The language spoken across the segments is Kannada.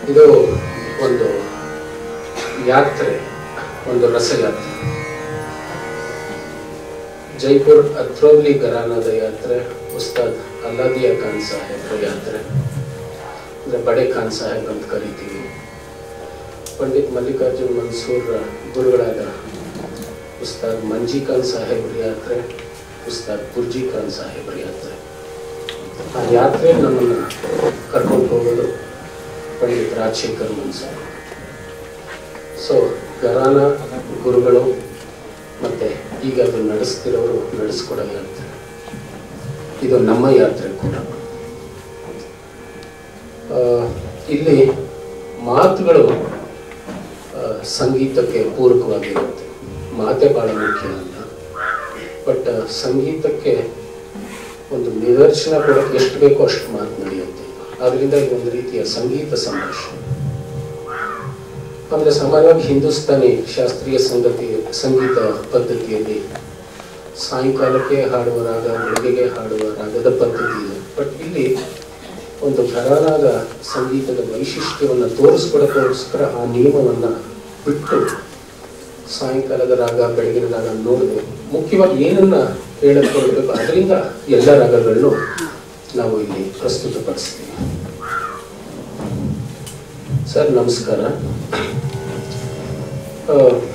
ಇದು ಒಂದು ಯಾತ್ರೆ ಒಂದು ರಸಯಾತ್ರೆ ಜೈಪುರ್ ಅತ್ರೋಲಿ ಘರಾನಾದ ಯಾತ್ರೆ ಉಸ್ತಾದ್ ಅಲ್ಲಾದಿಯಾ ಖಾನ್ ಸಾಹೇಬ್ರ ಯಾತ್ರೆ ಅಂದರೆ ಬಡೆ ಖಾನ್ ಸಾಹೇಬ್ ಅಂತ ಕರಿತೀವಿ ಪಂಡಿತ್ ಮಲ್ಲಿಕಾರ್ಜುನ್ ಮನ್ಸೂರ್ ಗುರುಗಳಾದ ಉಸ್ತಾದ್ ಮಂಜಿ ಖಾನ್ ಸಾಹೇಬ್ರ ಯಾತ್ರೆ ಉಸ್ತಾದ್ ಬುರ್ಜಿ ಖಾನ್ ಸಾಹೇಬ್ರ ಯಾತ್ರೆ ಆ ಯಾತ್ರೆ ನಮ್ಮನ್ನು ಕರ್ಕೊಂಡು ಹೋಗೋದು ಪಂಡಿತ್ ರಾಜಶೇಖರ್ ಮನ್ಸೂರ್ ಸೊ ಗರಾನ ಗುರುಗಳು ಮತ್ತೆ ಈಗ ಅದು ನಡೆಸ್ತಿರೋರು ನಡೆಸ್ಕೊಡೋ ಯಾತ್ರೆ ಇದು ನಮ್ಮ ಯಾತ್ರೆ ಕೂಡ ಆ, ಇಲ್ಲಿ ಮಾತುಗಳು ಆ, ಸಂಗೀತಕ್ಕೆ ಪೂರಕವಾಗಿರುತ್ತೆ ಮಾತೆ ಬಹಳ ಮುಖ್ಯ ಅಲ್ಲ ಬಟ್ ಸಂಗೀತಕ್ಕೆ ಒಂದು ನಿದರ್ಶನ ಕೂಡ ಎಷ್ಟು ಬೇಕೋ ಅಷ್ಟು ಮಾತು ನಡೆಯುತ್ತೆ ಆದ್ರಿಂದ ಇದು ಒಂದು ರೀತಿಯ ಸಂಗೀತ ಸಂಭಾಷಣೆ ಆಮೇಲೆ ಸಾಮಾನ್ಯವಾಗಿ ಹಿಂದೂಸ್ತಾನಿ ಶಾಸ್ತ್ರೀಯ ಸಂಗತಿ ಸಂಗೀತ ಪದ್ಧತಿಯಲ್ಲಿ ಸಾಯಂಕಾಲಕ್ಕೆ ಹಾಡುವ ರಾಗ ಬೆಳಗ್ಗೆಗೆ ಹಾಡುವ ರಾಗದ ಪದ್ಧತಿ ಇದೆ ಬಟ್ ಇಲ್ಲಿ ಒಂದು ಘರಾನಾದ ಸಂಗೀತದ ವೈಶಿಷ್ಟ್ಯವನ್ನು ತೋರಿಸ್ಕೊಡೋಕ್ಕೋಸ್ಕರ ಆ ನಿಯಮವನ್ನು ಬಿಟ್ಟು ಸಾಯಂಕಾಲದ ರಾಗ ಬೆಳಗಿನ ರಾಗ ನೋಡಿದ್ರೆ ಮುಖ್ಯವಾಗಿ ಏನನ್ನ ಹೇಳಕ್ಕೆ ಹೊರಡಬೇಕು ಅದರಿಂದ ಎಲ್ಲ ರಾಗಗಳನ್ನು ನಾವು ಇಲ್ಲಿ ಪ್ರಸ್ತುತಪಡಿಸ್ತೀವಿ ಸರ್ ನಮಸ್ಕಾರ ಆ,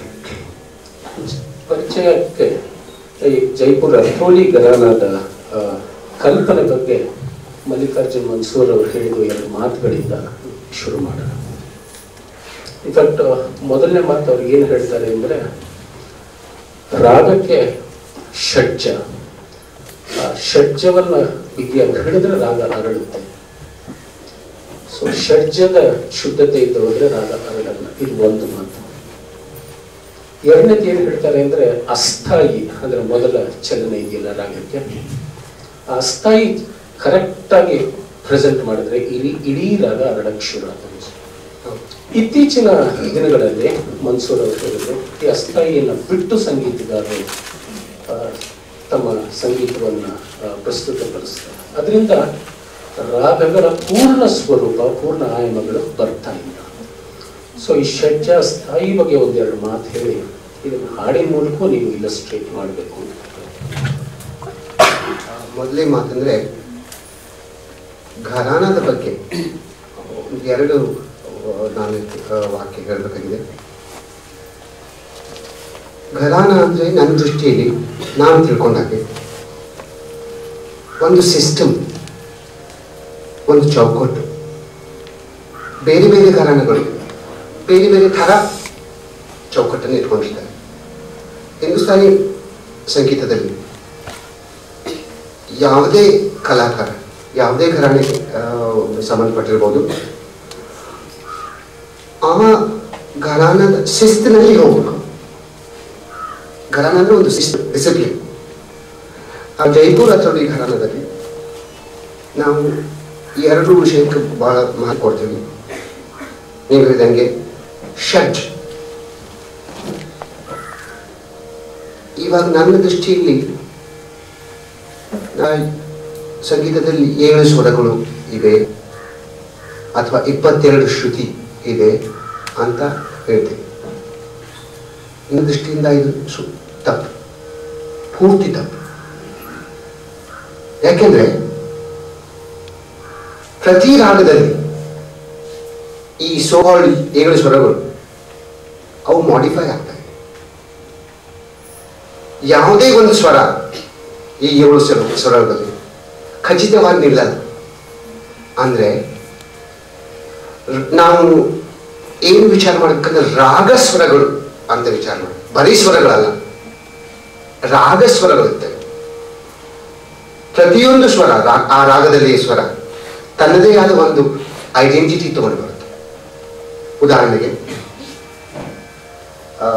ಪರಿಚಯಕ್ಕೆ ಈ ಜೈಪುರ ಅಥೋಲಿ ಘರಾನಾದ ಆ, ಕಲ್ಪನೆ ಬಗ್ಗೆ ಮಲ್ಲಿಕಾರ್ಜುನ್ ಮನ್ಸೂರ್ ಅವರು ಹೇಳಿದ ಎರಡು ಮಾತುಗಳಿಂದ ಶುರು ಮಾಡೋಣ ಇನ್ಫ್ಯಾಕ್ಟ್ ಮೊದಲನೇ ಮಾತು ಅವ್ರು ಏನು ಹೇಳ್ತಾರೆ ಅಂದರೆ ರಾಗಕ್ಕೆ ಷಡ್ಜ ಆ ಷಡ್ಜವನ್ನ ಬಿಗಿಯಾಗಿ ಹಿಡಿದ್ರೆ ರಾಗ ಅರಳುತ್ತೆ ಸೊ ಷಡ್ಜದ ಶುದ್ಧತೆ ಇದ್ದು ಹೋದ್ರೆ ರಾಗ ಅರಳಲ್ಲ ಇದು ಒಂದು ಮಾತು ಎರಡನೇದು ಏನು ಹೇಳ್ತಾರೆ ಅಂದ್ರೆ ಅಸ್ಥಾಯಿ ಅಂದ್ರೆ ಮೊದಲ ಚಲನೆ ಇದೆಯಲ್ಲ ರಾಗಕ್ಕೆ ಆ ಅಸ್ಥಾಯಿ ಕರೆಕ್ಟ್ ಆಗಿ ಪ್ರೆಸೆಂಟ್ ಮಾಡಿದ್ರೆ ಇಡೀ ಇಡೀ ರಾಗ ಅರಳಕ್ಕೆ ಶುರು ಆಗುತ್ತೆ ಇತ್ತೀಚಿನ ದಿನಗಳಲ್ಲಿ ಮನ್ಸೂರ್ ಅವರು ಹೇಳಿದ್ರು ಈ ಅಸ್ಥಾಯಿಯನ್ನು ಬಿಟ್ಟು ಸಂಗೀತಗಾರರು ಆ, ತಮ್ಮ ಸಂಗೀತವನ್ನು ಆ, ಪ್ರಸ್ತುತಪಡಿಸ್ತಾರೆ ಅದರಿಂದ ರಾಗಗಳ ಪೂರ್ಣ ಸ್ವರೂಪ ಪೂರ್ಣ ಆಯಾಮಗಳು ಬರ್ತಾ ಇಲ್ಲ ಸೊ ಈ ಷಡ್ಜ ಸ್ಥಾಯಿ ಬಗ್ಗೆ ಒಂದೆರಡು ಮಾತು ಹೇಳಿ ಇದನ್ನು ಹಾಡಿನ ಮೂಲಕ ನೀವು ಇಲ್ಲಸ್ಟ್ರೇಟ್ ಮಾಡಬೇಕು ಮೊದಲೇ ಮಾತಂದ್ರೆ ಘರಾನದ ಬಗ್ಗೆ ಎರಡು ಆ, ನಾನು ಆ, ವಾಕ್ಯ ಹೇಳಬೇಕಾಗಿದೆ ಘರಾನ ಅಂದರೆ ನನ್ನ ದೃಷ್ಟಿಯಲ್ಲಿ ನಾನು ತಿಳ್ಕೊಂಡಾಗೆ ಒಂದು ಸಿಸ್ಟಮ್ ಒಂದು ಚೌಕಟ್ಟು ಬೇರೆ ಬೇರೆ ಘರಾನಗಳು ಬೇರೆ ಬೇರೆ ಥರ ಚೌಕಟ್ಟನ್ನು ಇಟ್ಕೊಂಡಿದ್ದಾರೆ ಹಿಂದೂಸ್ತಾನಿ ಸಂಗೀತದಲ್ಲಿ ಯಾವುದೇ ಕಲಾಕಾರ ಯಾವುದೇ ಘರಾಣೆಗೆ ಆ, ಸಂಬಂಧಪಟ್ಟಿರ್ಬೋದು ಆ ಘರಾನದ ಶಿಸ್ತಿನಲ್ಲಿ ಹೋಗ್ಬೇಕು ಘರಾನ ಅಂದ್ರೆ ಒಂದು ಶಿಸ್ತು ಡಿಸಿಪ್ಲಿನ್ ಆ ಜೈಪುರ್ ಅಥವಾ ಈ ಘರಾನದಲ್ಲಿ ನಾವು ಎರಡು ವಿಷಯಕ್ಕೆ ಬಹಳ ಮಹತ್ವ ಕೊಡ್ತೀವಿ ನೀವು ಹೇಳಿದಂಗೆ ಷಡ್ ಇವಾಗ ನನ್ನ ದೃಷ್ಟಿಯಲ್ಲಿ ನಾ ಸಂಗೀತದಲ್ಲಿ ಏಳು ಸ್ವರಗಳು ಇವೆ ಅಥವಾ ಇಪ್ಪತ್ತೆರಡು ಶ್ರುತಿ ಇದೆ ಅಂತ ಹೇಳ್ತೀನಿ ನನ್ನ ದೃಷ್ಟಿಯಿಂದ ಇದು ಸು ತಪ್ಪು ಪೂರ್ತಿ ತಪ್ಪು ಯಾಕೆಂದ್ರೆ ಪ್ರತಿ ರಾಗದಲ್ಲಿ ಈ ಸೋಹಾಳು ಏಳು ಸ್ವರಗಳು ಅವು ಮಾಡಿಫೈ ಆಗ್ತವೆ ಯಾವುದೇ ಒಂದು ಸ್ವರ ಈ ಏಳು ಸ್ವರ ಸ್ವರಗಳಲ್ಲಿ ಖಚಿತವಾಗಿ ನಿಲ್ಲಲ್ಲ ಅಂದ್ರೆ ರ- ನಾವು ಏನು ವಿಚಾರ ಮಾಡಬೇಕಂದ್ರೆ ರಾಗ ಸ್ವರಗಳು ಅಂತ ವಿಚಾರ ಮಾಡಿ ಬರೀ ಸ್ವರಗಳಲ್ಲ ರಾಗ ಸ್ವರಗಳಿರ್ತವೆ ಪ್ರತಿಯೊಂದು ಸ್ವರ ರಾ- ಆ ರಾಗದಲ್ಲಿ ಸ್ವರ ತನ್ನದೇ ಆದ ಒಂದು ಐಡೆಂಟಿಟಿ ತಗೊಂಡು ಬರುತ್ತೆ ಉದಾಹರಣೆಗೆ ಆ,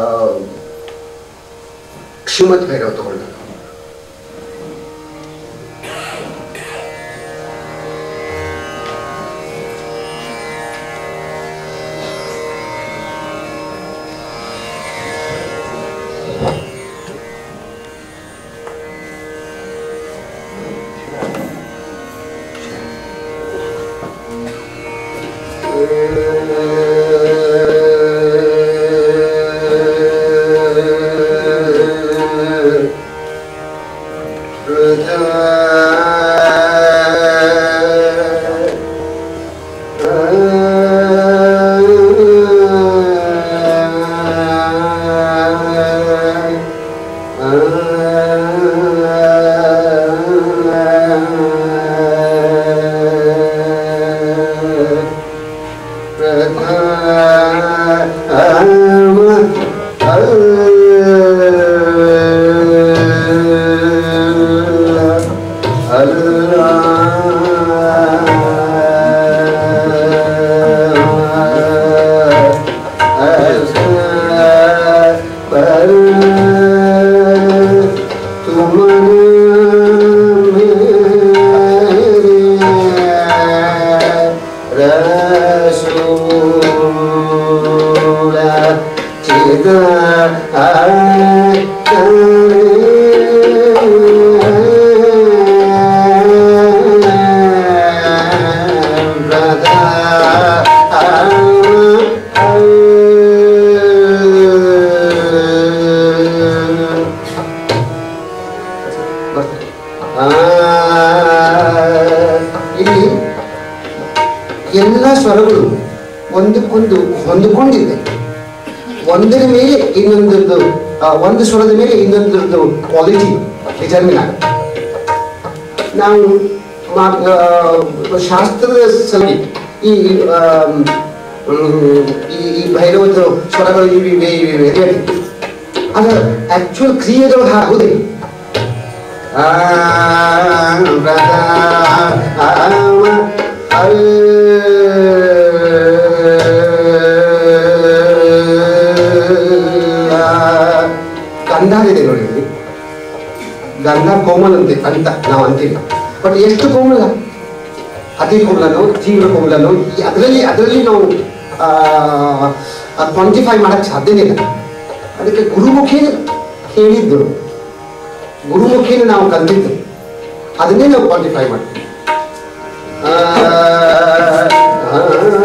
ಶ್ರೀಮದ್ ಭೈರವ್ ತಗೊಂಡಾಗ ಇಲ್ಲಿ ಎಲ್ಲ ಸ್ವರಗಳು ಒಂದಕ್ಕೊಂದು ಹೊಂದಿಕೊಂಡಿದೆ ಒಂದರ ಮೇಲೆ ಇನ್ನೊಂದರದ್ದು ಆ, ಒಂದು ಸ್ವರದ ಮೇಲೆ ಇನ್ನೊಂದರದ್ದು ಕ್ವಾಲಿಟಿ ಡಿಟರ್ಮಿನ್ ಆಗುತ್ತೆ ನಾವು ಮಾ- ಆ, ಶಾಸ್ತ್ರದ ಸಲುವಾಗಿ ಈ ಆಮ್, ಹ್ಮ್, ಈ ಈ ಭೈರವದ ಸ್ವರಗಳು ಇವೆ ಇವೆ ಇವೆ ಇವೆ ಅಂತ ಹೇಳ್ತೀವಿ. ಅದರ ಆಕ್ಚುಯಲ್ ಕ್ರಿಯೆಗಳು ಆಗುವುದಿಲ್ಲ ಗಂಧಾರ ಇದೆ ನೋಡಿ ಇಲ್ಲಿ ಗಂಧ ಕೋಮಲ್ ಅಂತೆ ಅಂತ ನಾವು ಅಂತೀವಿ ಬಟ್ ಎಷ್ಟು ಕೋಮಲ ಅತಿ ಕೋಮಲನೋ ತೀವ್ರ ಕೋಮಲನೋ ಅದರಲ್ಲಿ ಅದರಲ್ಲಿ ನಾವು ಕ್ವಾಂಟಿಫೈ ಮಾಡಕ್ ಸಾಧ್ಯನೇ ಇಲ್ಲ ಅದಕ್ಕೆ ಗುರುಮುಖೇನ ಹೇಳಿದ್ದು ಗುರುಮುಖೇನ ನಾವು ಕಲ್ತಿದ್ದು ಅದನ್ನೇ ನಾವು ಕ್ವಾಂಟಿಫೈ ಮಾಡ್ತೀವಿ ಆ, ಆ,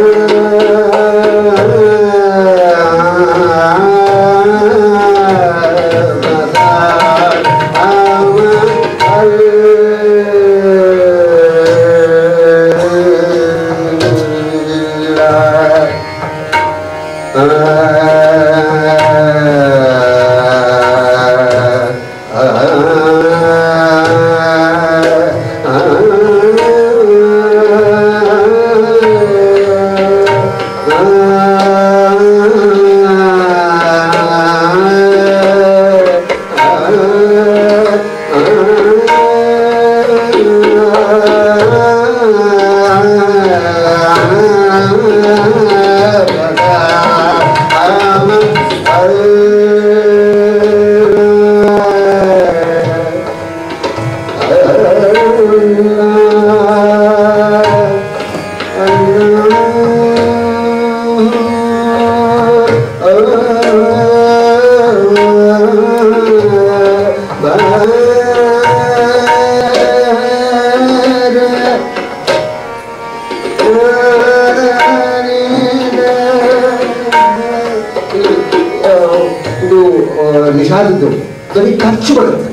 ಇದು ನಿಷಾದದ್ದು ಧ್ವನಿ ಖರ್ಚು ಬರುತ್ತೆ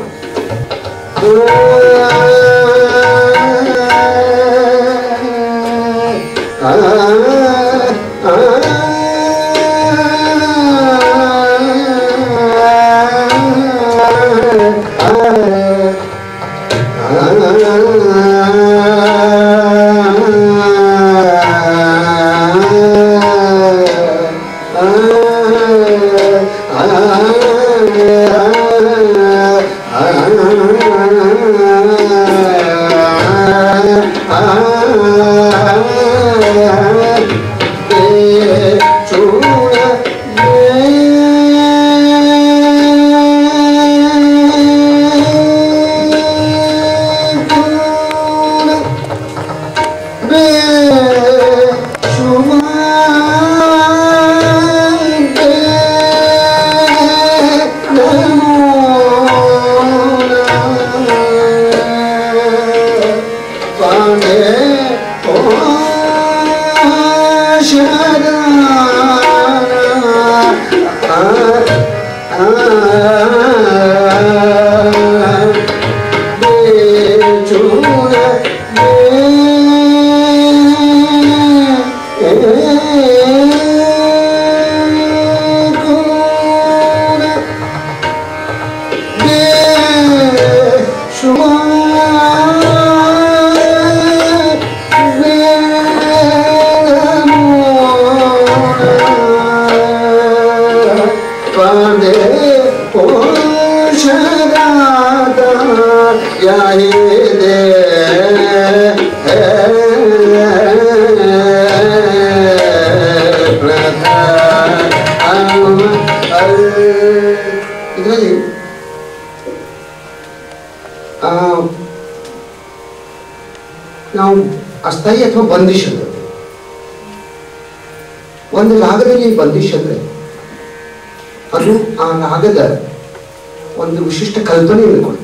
ಪಾಂಡೆ ಯಾಹಿದೆ ಇದರಲ್ಲಿ ನಾವು ಅಸ್ಥಾಯಿ ಅಥವಾ ಬಂದಿಶ್ ಅಂತ ಒಂದು ರಾಗದಲ್ಲಿ ಬಂದಿಶ್ ಅಂದ್ರೆ ಅದು ಆ ರಾಗದ ಒಂದು ವಿಶಿಷ್ಟ ಕಲ್ಪನೆಯನ್ನು ಕೊಡುತ್ತೆ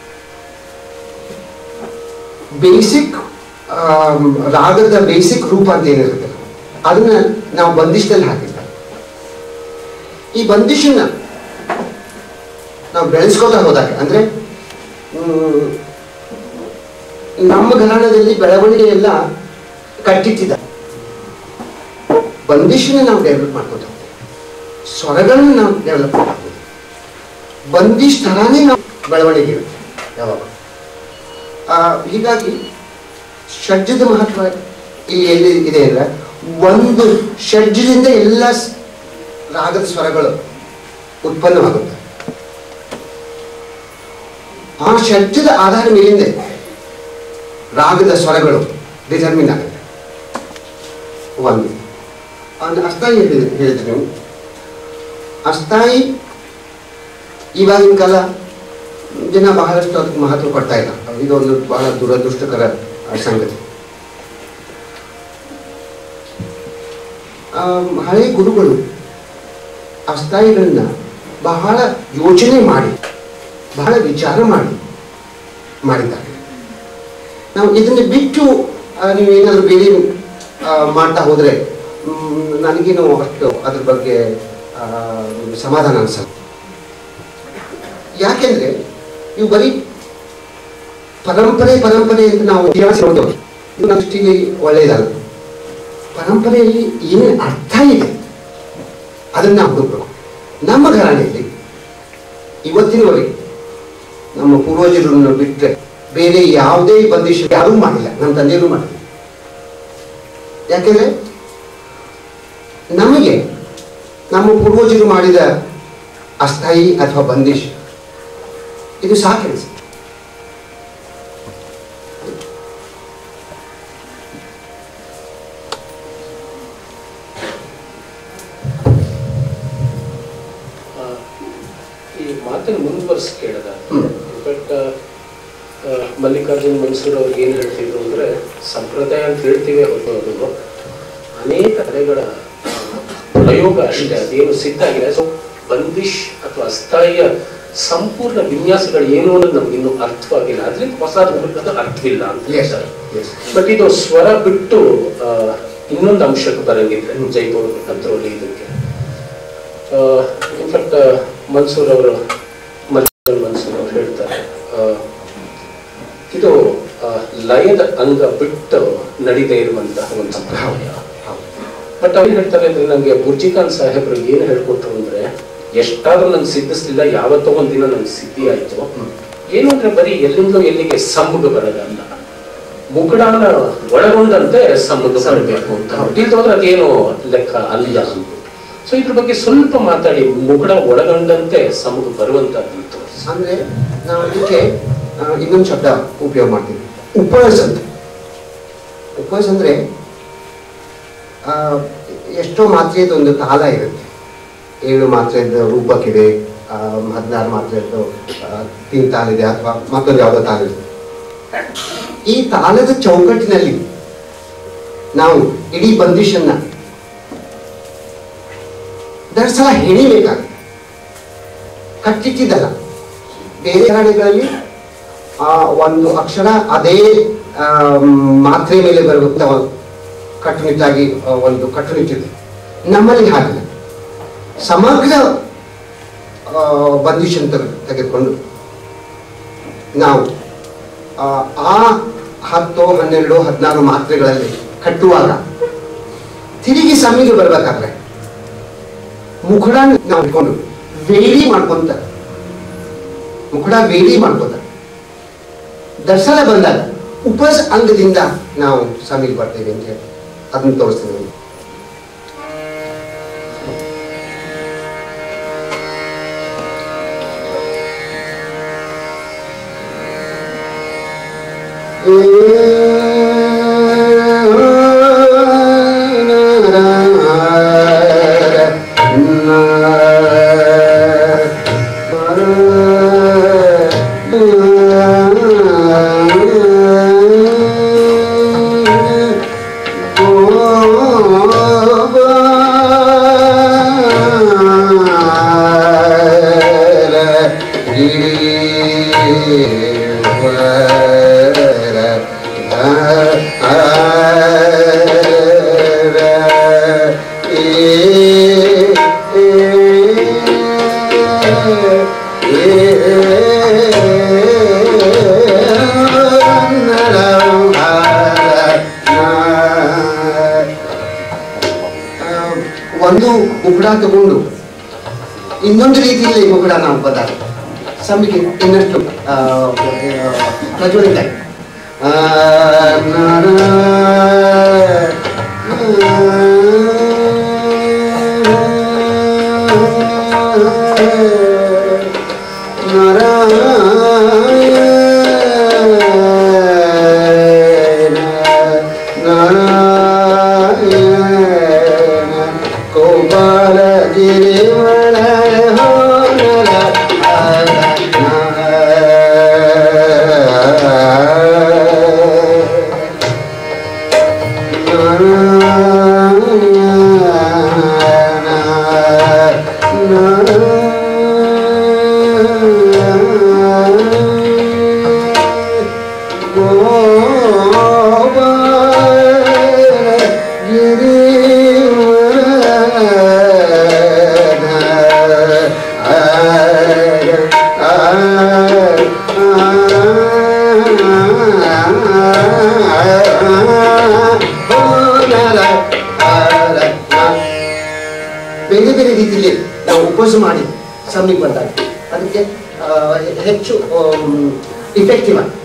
ಬೇಸಿಕ್ ರಾಗದ ಬೇಸಿಕ್ ರೂಪ ಅಂತ ಏನಿರುತ್ತೆ ಅದನ್ನ ನಾವು ಬಂದಿಶದಲ್ಲಿ ಹಾಕಿರ್ತಾರೆ ಈ ಬಂದಿಶನ್ನ ನಾವು ಬೆಳೆಸ್ಕೋತಾ ಹೋದಾಗ ಅಂದ್ರೆ ಹ್ಮ್, ನಮ್ಮ ಘರಾಣದಲ್ಲಿ ಬೆಳವಣಿಗೆ ಎಲ್ಲ ಕಟ್ಟಿಟ್ಟಿದ್ದ ಬಂದಿಶನ್ನ ನಾವು ಡೆವಲಪ್ ಮಾಡ್ಕೊತಾ ಹೋಗ್ತೀವಿ ಸ್ವರಗಳನ್ನು ನಾವು ಡೆವಲಪ್ ಮಾಡ್ಬೋದು ಬಂದಿಶ್ ಥರಾನೇ ನಾವು ಬೆಳವಣಿಗೆ ಇರುತ್ತೆ ಯಾವಾಗ ಆ, ಹೀಗಾಗಿ ಷಡ್ಜದ ಮಹತ್ವ ಇಲ್ಲಿ ಎಲ್ಲಿ ಇದೆ ಅಂದ್ರೆ ಒಂದು ಷಡ್ಜದಿಂದ ಎಲ್ಲ ಸ್- ರಾಗದ ಸ್ವರಗಳು ಉತ್ಪನ್ನವಾಗುತ್ತೆ ಆ ಷಡ್ಜದ ಆಧಾರ ಮೇಲಿಂದ ರಾಗದ ಸ್ವರಗಳು ಡಿಟರ್ಮಿನ್ ಆಗುತ್ತೆ ಒಂದು ಒಂದು ಅಸ್ಥಾಯಿ ಹೇಳಿದ ಹೇಳಿದ್ರಿ ನೀವು ಅಸ್ಥಾಯಿ ಇವಾಗಿನ ಕಾಲ ಜನ ಬಹಳಷ್ಟು ಅದಕ್ಕೆ ಮಹತ್ವ ಕೊಡ್ತಾ ಇಲ್ಲ ಇದೊಂದು ಬಹಳ ದುರದೃಷ್ಟಕರ ಆ, ಸಂಗತಿ ಆ, ಹಳೆ ಗುರುಗಳು ಅಸ್ಥಾಯಿಗಳನ್ನ ಬಹಳ ಯೋಚನೆ ಮಾಡಿ ಬಹಳ ವಿಚಾರ ಮಾಡಿ ಮಾಡಿದ್ದಾರೆ ನಾವು ಇದನ್ನ ಬಿಟ್ಟು ಆ, ನೀವು ಏನಾದರೂ ಬೇರೆ ಆ, ಮಾಡ್ತಾ ಹೋದ್ರೆ ಮ್, ನನಗೇನು ಅಷ್ಟು ಅದ್ರ ಬಗ್ಗೆ ಆ, ಸಮಾಧಾನ ಅನ್ಸಲ್ಲ ಯಾಕೆಂದ್ರೆ ಇವು ಬರೀ ಪರಂಪರೆ ಪರಂಪರೆ ಅಂತ ನಾವು ಇತಿಹಾಸ ನೋಡಿದವರು ಇದು ನನ್ನ ದೃಷ್ಟಿಗೆ ಒಳ್ಳೆಯದಲ್ಲ ಪರಂಪರೆಯಲ್ಲಿ ಏನೇನು ಅರ್ಥ ಇದೆ ಅದನ್ನ ನಾವು ಹುಡುಕಬೇಕು ನಮ್ಮ ಘರಾಣೆಯಲ್ಲಿ ಇವತ್ತಿನವರೆಗೆ ನಮ್ಮ ಪೂರ್ವಜರನ್ನು ಬಿಟ್ಟರೆ ಬೇರೆ ಯಾವುದೇ ಬಂದಿಶ ಯಾರೂ ಮಾಡಿಲ್ಲ ನಮ್ಮ ತಂದೆಯರು ಮಾಡಿಲ್ಲ ಯಾಕೆಂದ್ರೆ ನಮಗೆ ನಮ್ಮ ಪೂರ್ವಜರು ಮಾಡಿದ ಅಸ್ಥಾಯಿ ಅಥವಾ ಬಂದಿಶ್ ಇದು ಸಾಕನಿಸುತ್ತೆ ಆ, ಈ ಮಾತನ್ನು ಮುಂದುವರಿಸಿ ಕೇಳಿದ ಹ್ಮ್. ಬಟ್ ಮಲ್ಲಿಕಾರ್ಜುನ್ ಮನ್ಸೂರ್ ಅವ್ರಿಗೆ ಏನು ಹೇಳ್ತಿದ್ರು ಅಂದ್ರೆ ಸಂಪ್ರದಾಯ ಅಂತ ಹೇಳ್ತೀವಿ ಹೊರತು ಅನೇಕ ಕಲೆಗಳ ಆ, ಪ್ರಯೋಗ ಅಷ್ಟೇ ಅದೇನು ಸಿದ್ಧ ಆಗಿದೆ ಸೊ ಬಂದಿಶ್ ಅಥವಾ ಅಸ್ಥಾಯಿಯ ಸಂಪೂರ್ಣ ವಿನ್ಯಾಸಗಳು ಏನು ಅನ್ನೋದು ನಮ್ಗೆ ಇನ್ನೂ ಅರ್ಥವಾಗಿಲ್ಲ ಅದ್ರಿಂದ ಹೊಸ ಅದು ಅರ್ಥವಿಲ್ಲ ಅಂತ Yes, sir. Yes. ಬಟ್ ಇದು ಸ್ವರ ಬಿಟ್ಟು ಆ, ಇನ್ನೊಂದು ಅಂಶಕ್ಕೆ ಬರಂಗಿದ್ರೆ ಜೈಪುರ್ ಕಂಟ್ರೋಲ್ ಇದಕ್ಕೆ ಇನ್ಫ್ಯಾಕ್ಟ್ ಮನ್ಸೂರ್ ಅವರು ಮಲ್ಲಿಕಾರ್ಜುನ್ ಮನ್ಸೂರ್ ಅವರು ಹೇಳ್ತಾರೆ ಆ, ಇದು ಆ, ಲಯದ ಅಂಗ ಬಿಟ್ಟು ನಡೀದೇ ಇರುವಂತಹ ಒಂದು ಸಂಪ್ರದಾಯ ಹೌದು. ಬಟ್ ಅವ್ರು ಹೇಳ್ತಾರೆ ಅಂದ್ರೆ ನಂಗೆ ಬುರ್ಜಿಖಾನ್ ಸಾಹೇಬ್ರು ಏನು ಹೇಳ್ಕೊಟ್ರು ಅಂದ್ರೆ ಎಷ್ಟಾದ್ರೂ ನನ್ಗೆ ಸಿದ್ಧಿಸ್ಲಿಲ್ಲ ಯಾವತ್ತೋ ಒಂದಿನ ನನ್ಗೆ ಸಿದ್ಧಿ ಆಯ್ತು ಏನು ಅಂದ್ರೆ ಬರೀ ಎಲ್ಲಿಂದಲೋ ಎಲ್ಲಿಗೆ ಸಮ್ಮಗ ಬರೋದಲ್ಲ ಮುಗುಡಾನ ಒಳಗೊಂಡಂತೆ ಸಮ್ಮಗ ಬರಬೇಕು ಅಂತ ಇಲ್ದೋದ್ರೆ ಅದೇನು ಲೆಕ್ಕ ಅಲ್ಲ ಸೊ ಇದ್ರ ಬಗ್ಗೆ ಸ್ವಲ್ಪ ಮಾತಾಡಿ ಮುಗುಡ ಒಳಗೊಂಡಂತೆ ಸಮ್ಮಗ ಬರುವಂತದ್ದು ತೋರಿಸಿ ಅಂದ್ರೆ ನಾವು ಇದಕ್ಕೆ ಆ, ಇನ್ನೊಂದು ಶಬ್ದ ಉಪಯೋಗ ಮಾಡ್ತೀವಿ ಉಪಸ್ ಅಂತ ಉಪಸ್ ಅಂದ್ರೆ ಆ, ಎಷ್ಟೋ ಮಾತ್ರೆಯದ್ದು ಒಂದು ತಾಳ ಇರುತ್ತೆ ಏಳು ಮಾತ್ರೆಯದ್ದು ರೂಪಕ್ಕಿದೆ ಆ, ಹದಿನಾರು ಮಾತ್ರೆಯದ್ದು ಆ, ತಿನ್ ತಾಳಿದೆ ಅಥವಾ ಮತ್ತೊಂದು ಯಾವುದೋ ತಾಳ ಇದೆ ಈ ತಾಳದ ಚೌಕಟ್ಟಿನಲ್ಲಿ ನಾವು ಇಡೀ ಬಂದಿಶನ್ನ ಎರಡು ಸಲ ಹೆಣಿಬೇಕಾಗುತ್ತೆ ಕಟ್ಟಿಟ್ಟಿದ್ದಲ್ಲ ಬೇರೆ ಕನ್ನಡಗಳಲ್ಲಿ ಆ ಒಂದು ಅಕ್ಷರ ಅದೇ ಆ, ಮಾತ್ರೆ ಮೇಲೆ ಬರುವಂತ ಒಂದು ಕಟ್ಟುನಿಟ್ಟಾಗಿ ಆ, ಒಂದು ಕಟ್ಟುನಿಟ್ಟಿದೆ ನಮ್ಮಲ್ಲಿ ಹಾಗಿಲ್ಲ ಸಮಗ್ರ ಆ, ಬಂದಿಶನ್ ತೆಗೆ- ತೆಗೆದುಕೊಂಡು ನಾವು ಆ, ಆ ಹತ್ತು ಹನ್ನೆರಡು ಹದಿನಾರು ಮಾತ್ರೆಗಳಲ್ಲಿ ಕಟ್ಟುವಾಗ ತಿರುಗಿ ಸಮ್ಮಿಗೆ ಬರ್ಬೇಕಾದ್ರೆ ಮುಖಡ ನಾವು ಇಟ್ಕೊಂಡು ವೇಡಿ ಮಾಡ್ಕೊಂತ ಮುಖಡ ವೇಡಿ ಮಾಡ್ಕೊಂತ ದರ್ಶನ ಬಂದಾಗ ಉಪಸ್ ಅಂಗದಿಂದ ನಾವು ಸಮಿಗೆ ಬರ್ತೇವೆ ಅಂತ ಹೇಳಿ ಅದನ್ನ ತೋರಿಸ್ತೀನಿ ನಿಮ್ಗೆ. ಒಂದು ಮುಗುಡ ತಗೊಂಡು ಇನ್ನೊಂದು ರೀತಿಯಲ್ಲಿ ಮುಗುಡ ನಾವು ಬಂದಾಗ ಸಮ್ಮಿಗೆ ಇನ್ನಷ್ಟು ಆ, ಆ, ಪ್ರಜ್ವಲಿತ ಆ, ಗೋಪಾಲ ಗಿರಿವಳ ಬೇರೆ ಬೇರೆ ರೀತಿಯಲ್ಲಿ ನಾವು ಉಪಯೋಗ ಮಾಡಿ ಸಮ್ಮಿಗೆ ಬಂದಾಗ ಅದಕ್ಕೆ ಆ, ಹೆಚ್ಚು ಇಫೆಕ್ಟಿವ್ ಆಗಿ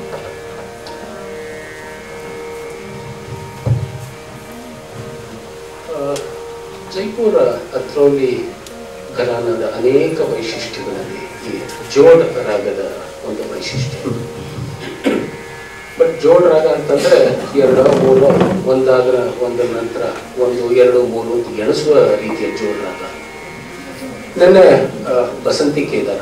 ಆ, ಜೈಪುರ ಅತ್ರೌಲಿ ಘರಾನದ ಅನೇಕ ವೈಶಿಷ್ಟ್ಯಗಳಲ್ಲಿ ಈ ಜೋಡ್ ರಾಗದ ಒಂದು ವೈಶಿಷ್ಟ್ಯ ಬಟ್ ಜೋಡ್ ರಾಗ ಅಂತಂದ್ರೆ ಎರಡು ಮೂರು ಒಂದಾದ್ರ ಒಂದರ ನಂತರ ಒಂದು ಎರಡು ಮೂರು ಅಂತ ಎಣಿಸುವ ರೀತಿಯ ಜೋಡ್ ರಾಗ ನೆನ್ನೆ ಆ, ಬಸಂತಿ ಕೇದಾರ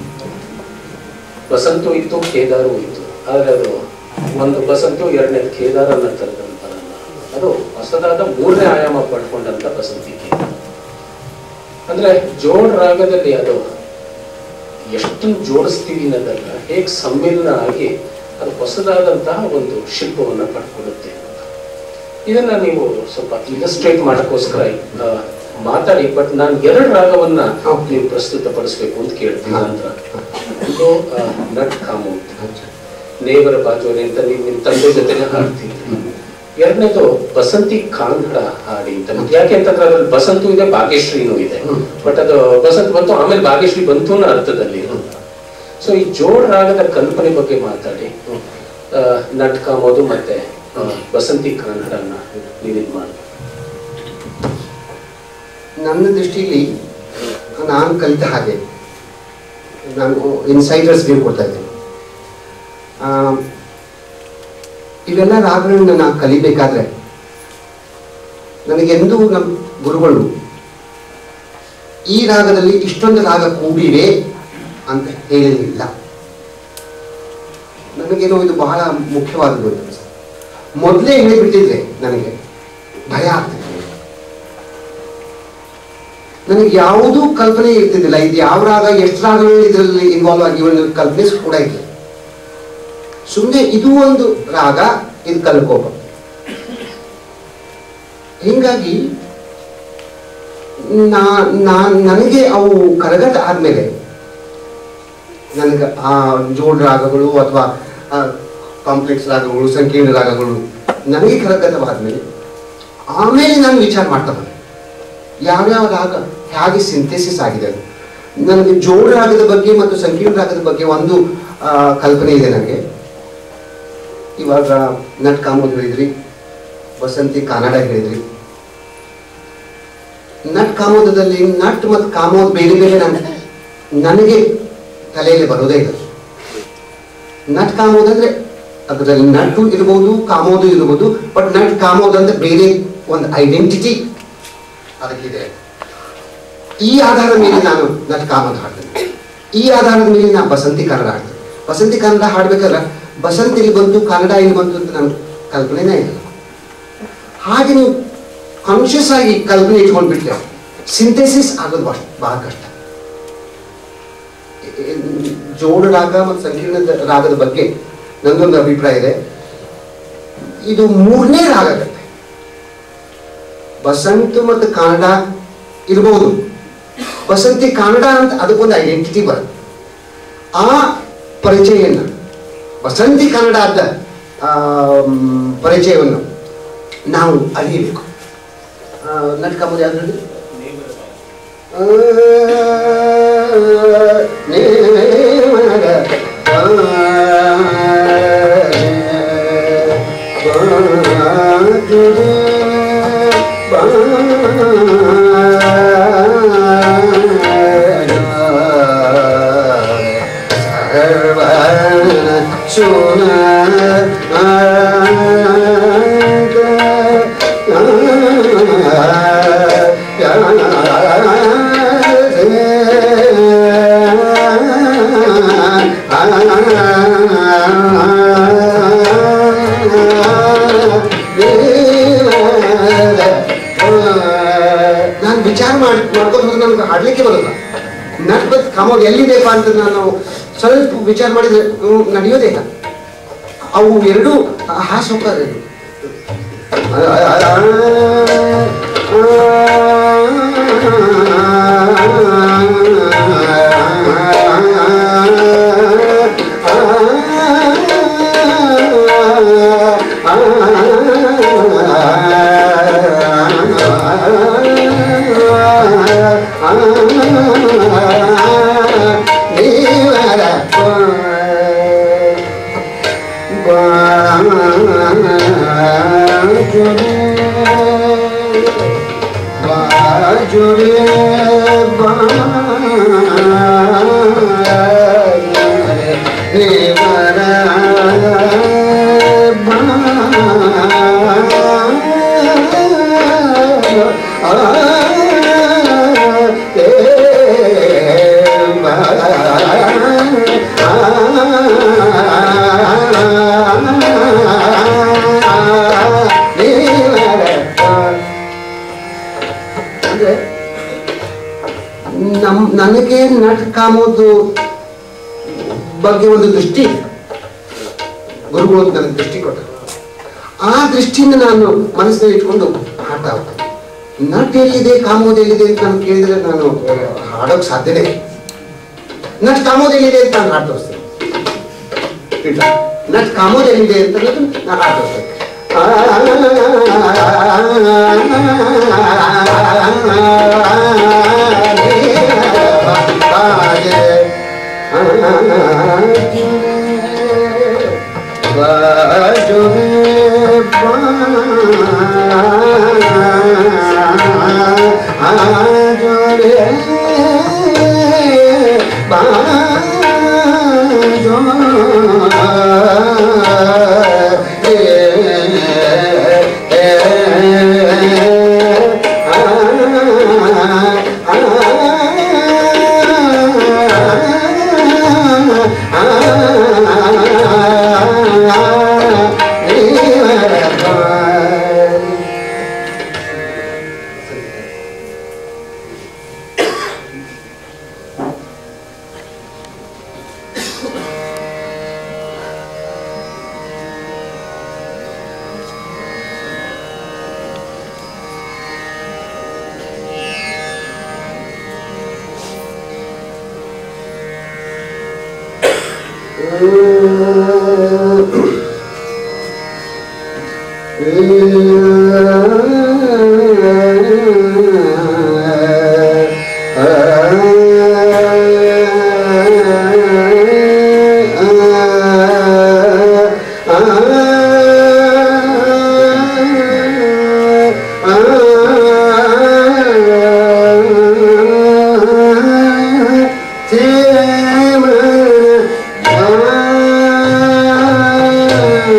ಬಸಂತು ಇತ್ತು ಕೇದಾರು ಇತ್ತು ಆದ್ರೆ ಅದು ಒಂದು ಬಸಂತು ಎರಡನೇ ಕೇದಾರ ಅನ್ನೋ ಥರದಂತಾರಲ್ಲ ಅದು ಹೊಸದಾದ ಮೂರನೇ ಆಯಾಮ ಪಡ್ಕೊಂಡಂತ ಬಸಂತಿ ಕೇದಾರ ಅಂದ್ರೆ ಜೋಡ್ ರಾಗದಲ್ಲಿ ಅದು ಎಷ್ಟನ್ನು ಜೋಡಿಸ್ತೀವಿ ಅನ್ನೋದಲ್ಲ ಹೇಗೆ ಸಮ್ಮಿಲನ ಆಗಿ ಅದು ಹೊಸದಾದಂತಹ ಒಂದು ಶಿಲ್ಪವನ್ನ ಪಡ್ಕೊಳ್ಳುತ್ತೆ ಅಂತ. ಇದನ್ನ ನೀವು ಸ್ವಲ್ಪ ಇಲಸ್ಟ್ರೇಟ್ ಮಾಡಕ್ಕೋಸ್ಕರ ಆ, ಮಾತಾಡಿ ಬಟ್ ನಾನು ಎರಡು ರಾಗವನ್ನ Okay. ನೀವು ಪ್ರಸ್ತುತಪಡಿಸ್ಬೇಕು ಅಂತ ಕೇಳ್ತೀನಿ ನಂತರ ಇದು ಆ, ನಟ್ ಕಾಮು ನೇವರ ಬಾಜೋರಿ ಅಂತ ನೀವು ನಿಮ್ಮ ತಂದೆ ಜೊತೆನೆ ಹಾಡ್ತಿದ್ರಿ ಎರಡನೇದು ಬಸಂತಿ ಕಾಂಗಡ ಹಾಡಿ ಅಂತ ಯಾಕೆ ಅಂತಂದ್ರೆ ಅದ್ರಲ್ಲಿ ಬಸಂತು ಇದೆ ಭಾಗ್ಯಶ್ರೀನೂ ಇದೆ ಹ್ಮ್. ಬಟ್ ಅದು ಬಸಂತ್ ಬಂತು ಆಮೇಲೆ ಭಾಗ್ಯಶ್ರೀ ಬಂತು ಅನ್ನೋ ಅರ್ಥದಲ್ಲಿ ಸೊ ಈ ಜೋಡ್ ರಾಗದ ಕಲ್ಪನೆ ಬಗ್ಗೆ ಮಾತಾಡಿ ಆ, ನಟ್ ಕಾಮೋದು ಮತ್ತೆ ಆ, ಬಸಂತಿ ಕಾಂಗಡನ ನೀವಿದ್ ಮಾಡಿ ನನ್ನ ದೃಷ್ಟಿಯಲ್ಲಿ ನಾನು ಕಲಿತ ಹಾಗೆ ನಾನು ಇನ್ಸೈಡರ್ಸ್ ವ್ಯೂ ಕೊಡ್ತಾ ಇದ್ದೀನಿ ಆ, ಇವೆಲ್ಲ ರಾಗಗಳನ್ನ ನಾನು ಕಲಿಬೇಕಾದ್ರೆ ನನಗೆಂದೂ ನಮ್ಮ ಗುರುಗಳು ಈ ರಾಗದಲ್ಲಿ ಇಷ್ಟೊಂದು ರಾಗ ಕೂಡಿವೆ ಅಂತ ಹೇಳಲಿಲ್ಲ ನನಗೇನೋ ಇದು ಬಹಳ ಮುಖ್ಯವಾದದ್ದು ಅಂತ ಅನ್ಸುತ್ತೆ. ಮೊದಲೇ ಹೇಳಿಬಿಟ್ಟಿದ್ರೆ ನನಗೆ ಭಯ ಆಗ್ತಿದೆ ನನಗೆ ಯಾವುದೂ ಕಲ್ಪನೆ ಇರ್ತಿದ್ದಿಲ್ಲ ಇದು ಯಾವ ರಾಗ ಎಷ್ಟು ರಾಗಗಳು ಇದರಲ್ಲಿ ಇನ್ವಾಲ್ವ್ ಆಗಿ ಒಂದು ಕಲ್ಪನೆ ಕೂಡ ಇಲ್ಲ ಸುಮ್ಮನೆ ಇದು ಒಂದು ರಾಗ ಇದು ಕಲ್ಕೋಪ ಹೀಗಾಗಿ ನಾ ನಾ- ನನಗೆ ಅವು ಕರಗತ ಆದ್ಮೇಲೆ ನನಗೆ ಆ ಜೋಡ್ ರಾಗಗಳು ಅಥವಾ ಕಾಂಪ್ಲೆಕ್ಸ್ ರಾಗಗಳು ಸಂಕೀರ್ಣ ರಾಗಗಳು ನನಗೆ ಕರಗತವಾದ್ಮೇಲೆ ಆಮೇಲೆ ನಾನು ವಿಚಾರ ಮಾಡ್ತಾ ಬಂದೆ ಯಾವ್ಯಾವ ರಾಗ ಹೇಗೆ ಸಿಂಥೆಸಿಸ್ ಆಗಿದೆ ಅದು ನನಗೆ ಜೋಡ್ ರಾಗದ ಬಗ್ಗೆ ಮತ್ತು ಸಂಕೀರ್ಣ ರಾಗದ ಬಗ್ಗೆ ಒಂದು ಆ, ಕಲ್ಪನೆ ಇದೆ ನನಗೆ ಇವಾಗ ನಟ್ ಕಾಮೋದ್ ಹೇಳಿದ್ರಿ ವಸಂತಿ ಕನ್ನಡ ಹೇಳಿದ್ರಿ ನಟ್ ಕಾಮೋದದಲ್ಲಿ ನಟ್ ಮತ್ತು ಕಾಮೋದ್ ಬೇರೆ ಬೇರೆ ನನ್ ನನಗೆ ತಲೆಯಲ್ಲಿ ಬರೋದೇ ಇಲ್ಲ ನಟ್ ಕಾಮೋದ್ ಅಂದ್ರೆ ಅದರಲ್ಲಿ ನಟು ಇರ್ಬೋದು ಕಾಮೋದು ಇರ್ಬೋದು ಬಟ್ ನಟ್ ಕಾಮೋದು ಅಂತ ಬೇರೆ ಒಂದು ಐಡೆಂಟಿಟಿ ಅದಕ್ಕಿದೆ ಈ ಆಧಾರದ ಮೇಲೆ ನಾನು ನಟ್ ಕಾಮೋದು ಹಾಡ್ತೇನೆ ಈ ಆಧಾರದ ಮೇಲೆ ನಾನು ಬಸಂತಿ ಕನ್ನಡ ಹಾಡ್ತೇನೆ ಬಸಂತಿ ಕನ್ನಡ ಹಾಡ್ಬೇಕಾದ್ರೆ ಬಸಂತಿ ಇಲ್ಲಿ ಬಂತು ಕನ್ನಡ ಇಲ್ಲಿ ಬಂತು ಅಂತ ನನ್ನ ಕಲ್ಪನೆನೇ ಇಲ್ಲ ಹಾಗೆ ನೀವು ಕಾನ್ಷಿಯಸ್ ಆಗಿ ಕಲ್ಪನೆ ಇಟ್ಕೊಂಡ್ಬಿಟ್ರೆ ಸಿಂಥೆಸಿಸ್ ಆಗೋದು ಬಹಳ ಬಹಳ ಕಷ್ಟ ಜೋಡ ರಾಗ ಮತ್ತು ಸಂಕೀರ್ಣ ರಾಗದ ಬಗ್ಗೆ ನಂದೊಂದು ಅಭಿಪ್ರಾಯ ಇದೆ ಇದು ಮೂರನೇ ರಾಗ ಆಗತ್ತೆ ಬಸಂತ ಮತ್ತು ಕನ್ನಡ ಇರ್ಬೋದು ಬಸಂತಿ ಕನ್ನಡ ಅಂತ ಅದಕ್ಕೊಂದು ಐಡೆಂಟಿಟಿ ಬರುತ್ತೆ ಆ ಪರಿಚಯವನ್ನು ಬಸಂತಿ ಕನ್ನಡದ ಆ, ಮ್, ಪರಿಚಯವನ್ನು ನಾವು ಅರಿಯಬೇಕು ನಟ್ ಕಾಮೋದು ಯಾವ್ದು ನಾನು ವಿಚಾರ ಮಾಡಿ ಮಾಡ್ಕೊಂಡು ಹೋದ್ರೆ ನನಗೆ ಹಾಡ್ಲಿಕ್ಕೆ ಬರಲ್ಲ ನಟ್ ಬತ್ ಕಾಮೋದು ಎಲ್ಲಿದೆಪ್ಪ ಅಂತ ನಾನು ಸ್ವಲ್ಪ ವಿಚಾರ ಮಾಡಿದ್ರೆ ಹ್ಮ್, ನಡೆಯೋದೇ ಇಲ್ಲ ಅವು ಎರಡು ಹಾಸೋಕಾರ ಅಂದ್ರೆ ನಮ್ ನನಗೆ ನಟ್ ಕಾಮೋದು ಬಗ್ಗೆ ಒಂದು ದೃಷ್ಟಿ ಇದೆ. ಗುರುಗಳು ನನಗೆ ದೃಷ್ಟಿ ಕೊಟ್ಟರು ಆ ದೃಷ್ಟಿಯಿಂದ ನಾನು ಮನಸ್ಸಿನಲ್ಲಿ ಇಟ್ಕೊಂಡು ಹಾಡ್ತಾ ಹೋಗ್ತೇನೆ ನಟ್ ಎಲ್ಲಿದೆ ಕಾಮೋದು ಎಲ್ಲಿದೆ ಅಂತ ನಾನು ಕೇಳಿದ್ರೆ ನಾನು ಹಾಡೋಕ್ ಸಾಧ್ಯನೇ ಇಲ್ಲ. ನಟ್ ಕಾಮೋದು ಎಲ್ಲಿದೆ ಅಂತ ನಾನು ಹಾಡ್ ತೋರಿಸ್ತೇನೆ ಇಲ್ಲ. ನಟ್ ಕಾಮೋದು ಎಲ್ಲಿದೆ ಅಂತ ಅನ್ನೋದು ನಾನು ಹಾಡ್ ತೋರಿಸ್ತೇನೆ ಆ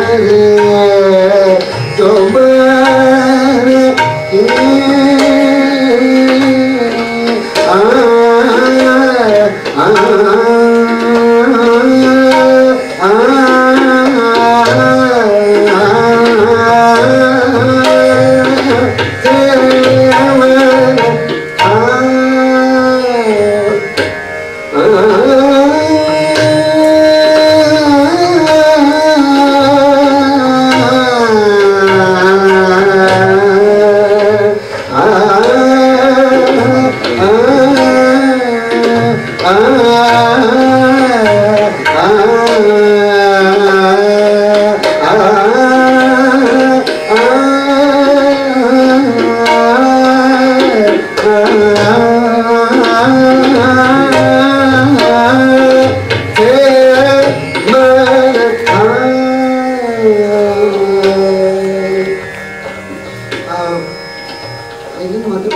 ಏನು ಅದು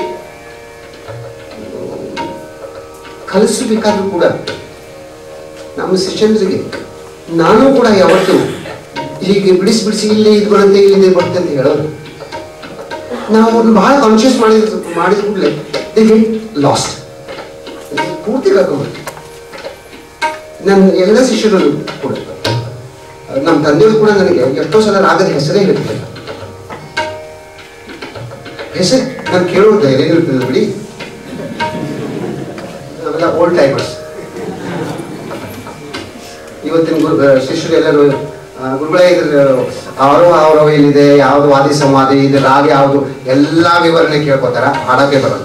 ಕಲಿಸಬೇಕಾದ್ರೂ ಕೂಡ ನಮ್ಮ ಶಿಷ್ಯಂದ್ರಿಗೆ ನಾನು ಕೂಡ ಯಾವತ್ತು ಹೀಗೆ ಬಿಡಿಸಿ ಬಿಡಿಸಿ ಇಲ್ಲಿ ಇದು ಬರುತ್ತೆ ಇಲ್ಲಿ ಇದು ಬರುತ್ತೆ ಅಂತ ಹೇಳೋದು ನಾವು ಅವ್ರನ್ನ ಬಹಳ ಕಾನ್ಶಿಯಸ್ ಮಾಡಿದ ಮಾಡಿದ ಕೂಡಲೇ ದೇ ಗೆಟ್ ಲಾಸ್ಟ್ ಪೂರ್ತಿ ಕರ್ಕೊಂಡ್ಬರ್ತೀವಿ ನನ್ನ ಎಲ್ಲ ಶಿಷ್ಯರಲ್ಲೂ ಕೂಡ ನಮ್ಮ ತಂದೆಯವರು ಕೂಡ ನನಗೆ ಎಷ್ಟೋ ಸಲ ರಾಗದ ಹೆಸರೇ ಹೇಳ್ತಿಲ್ಲ ಹೆಸರು ನಾನು ಕೇಳೋ ಧೈರ್ಯ ಇರ್ತದೆ ಬಿಡಿ ನಾವೆಲ್ಲ ಓಲ್ಡ್ ಟೈಮರ್ಸ್ ಇವತ್ತಿನ ಗುರು ಶಿಷ್ಯರು ಎಲ್ಲರೂ ಆ, ಗುರುಗಳೇ ಇದ್ರ ಅವರು ಅವರವ ಏನಿದೆ ಯಾವುದು ವಾದಿ ಸಂವಾದಿ ಇದು ರಾಗ ಯಾವುದು ಎಲ್ಲ ವಿವರಣೆ ಕೇಳ್ಕೊತಾರ ಹಾಡಕ್ಕೆ ಬರೋದು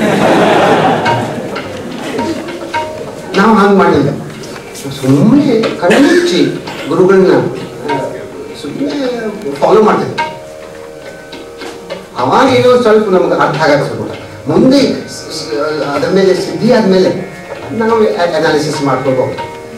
ನಾವು ಹಂಗೆ ಮಾಡಿಲ್ಲ ಸುಮ್ಮನೆ ಕಣ್ಣುಚ್ಚಿ ಗುರುಗಳನ್ನ ಸುಮ್ಮನೆ ಫಾಲೋ ಮಾಡ್ತಿದ್ವಿ ಅವಾಗ ಏನೋ ಸ್ವಲ್ಪ ನಮ್ಗೆ ಅರ್ಥ ಆಗಕ್ಕೆ ಶುರು ಮಾಡ್ತು. ಮುಂದೆ ಸ- ಸ- ಅದ್ರ ಮೇಲೆ ಸಿದ್ಧಿ ಆದ್ಮೇಲೆ ನಾವು ಅನಾಲಿಸಿಸ್ ಮಾಡ್ಕೋಬಹುದು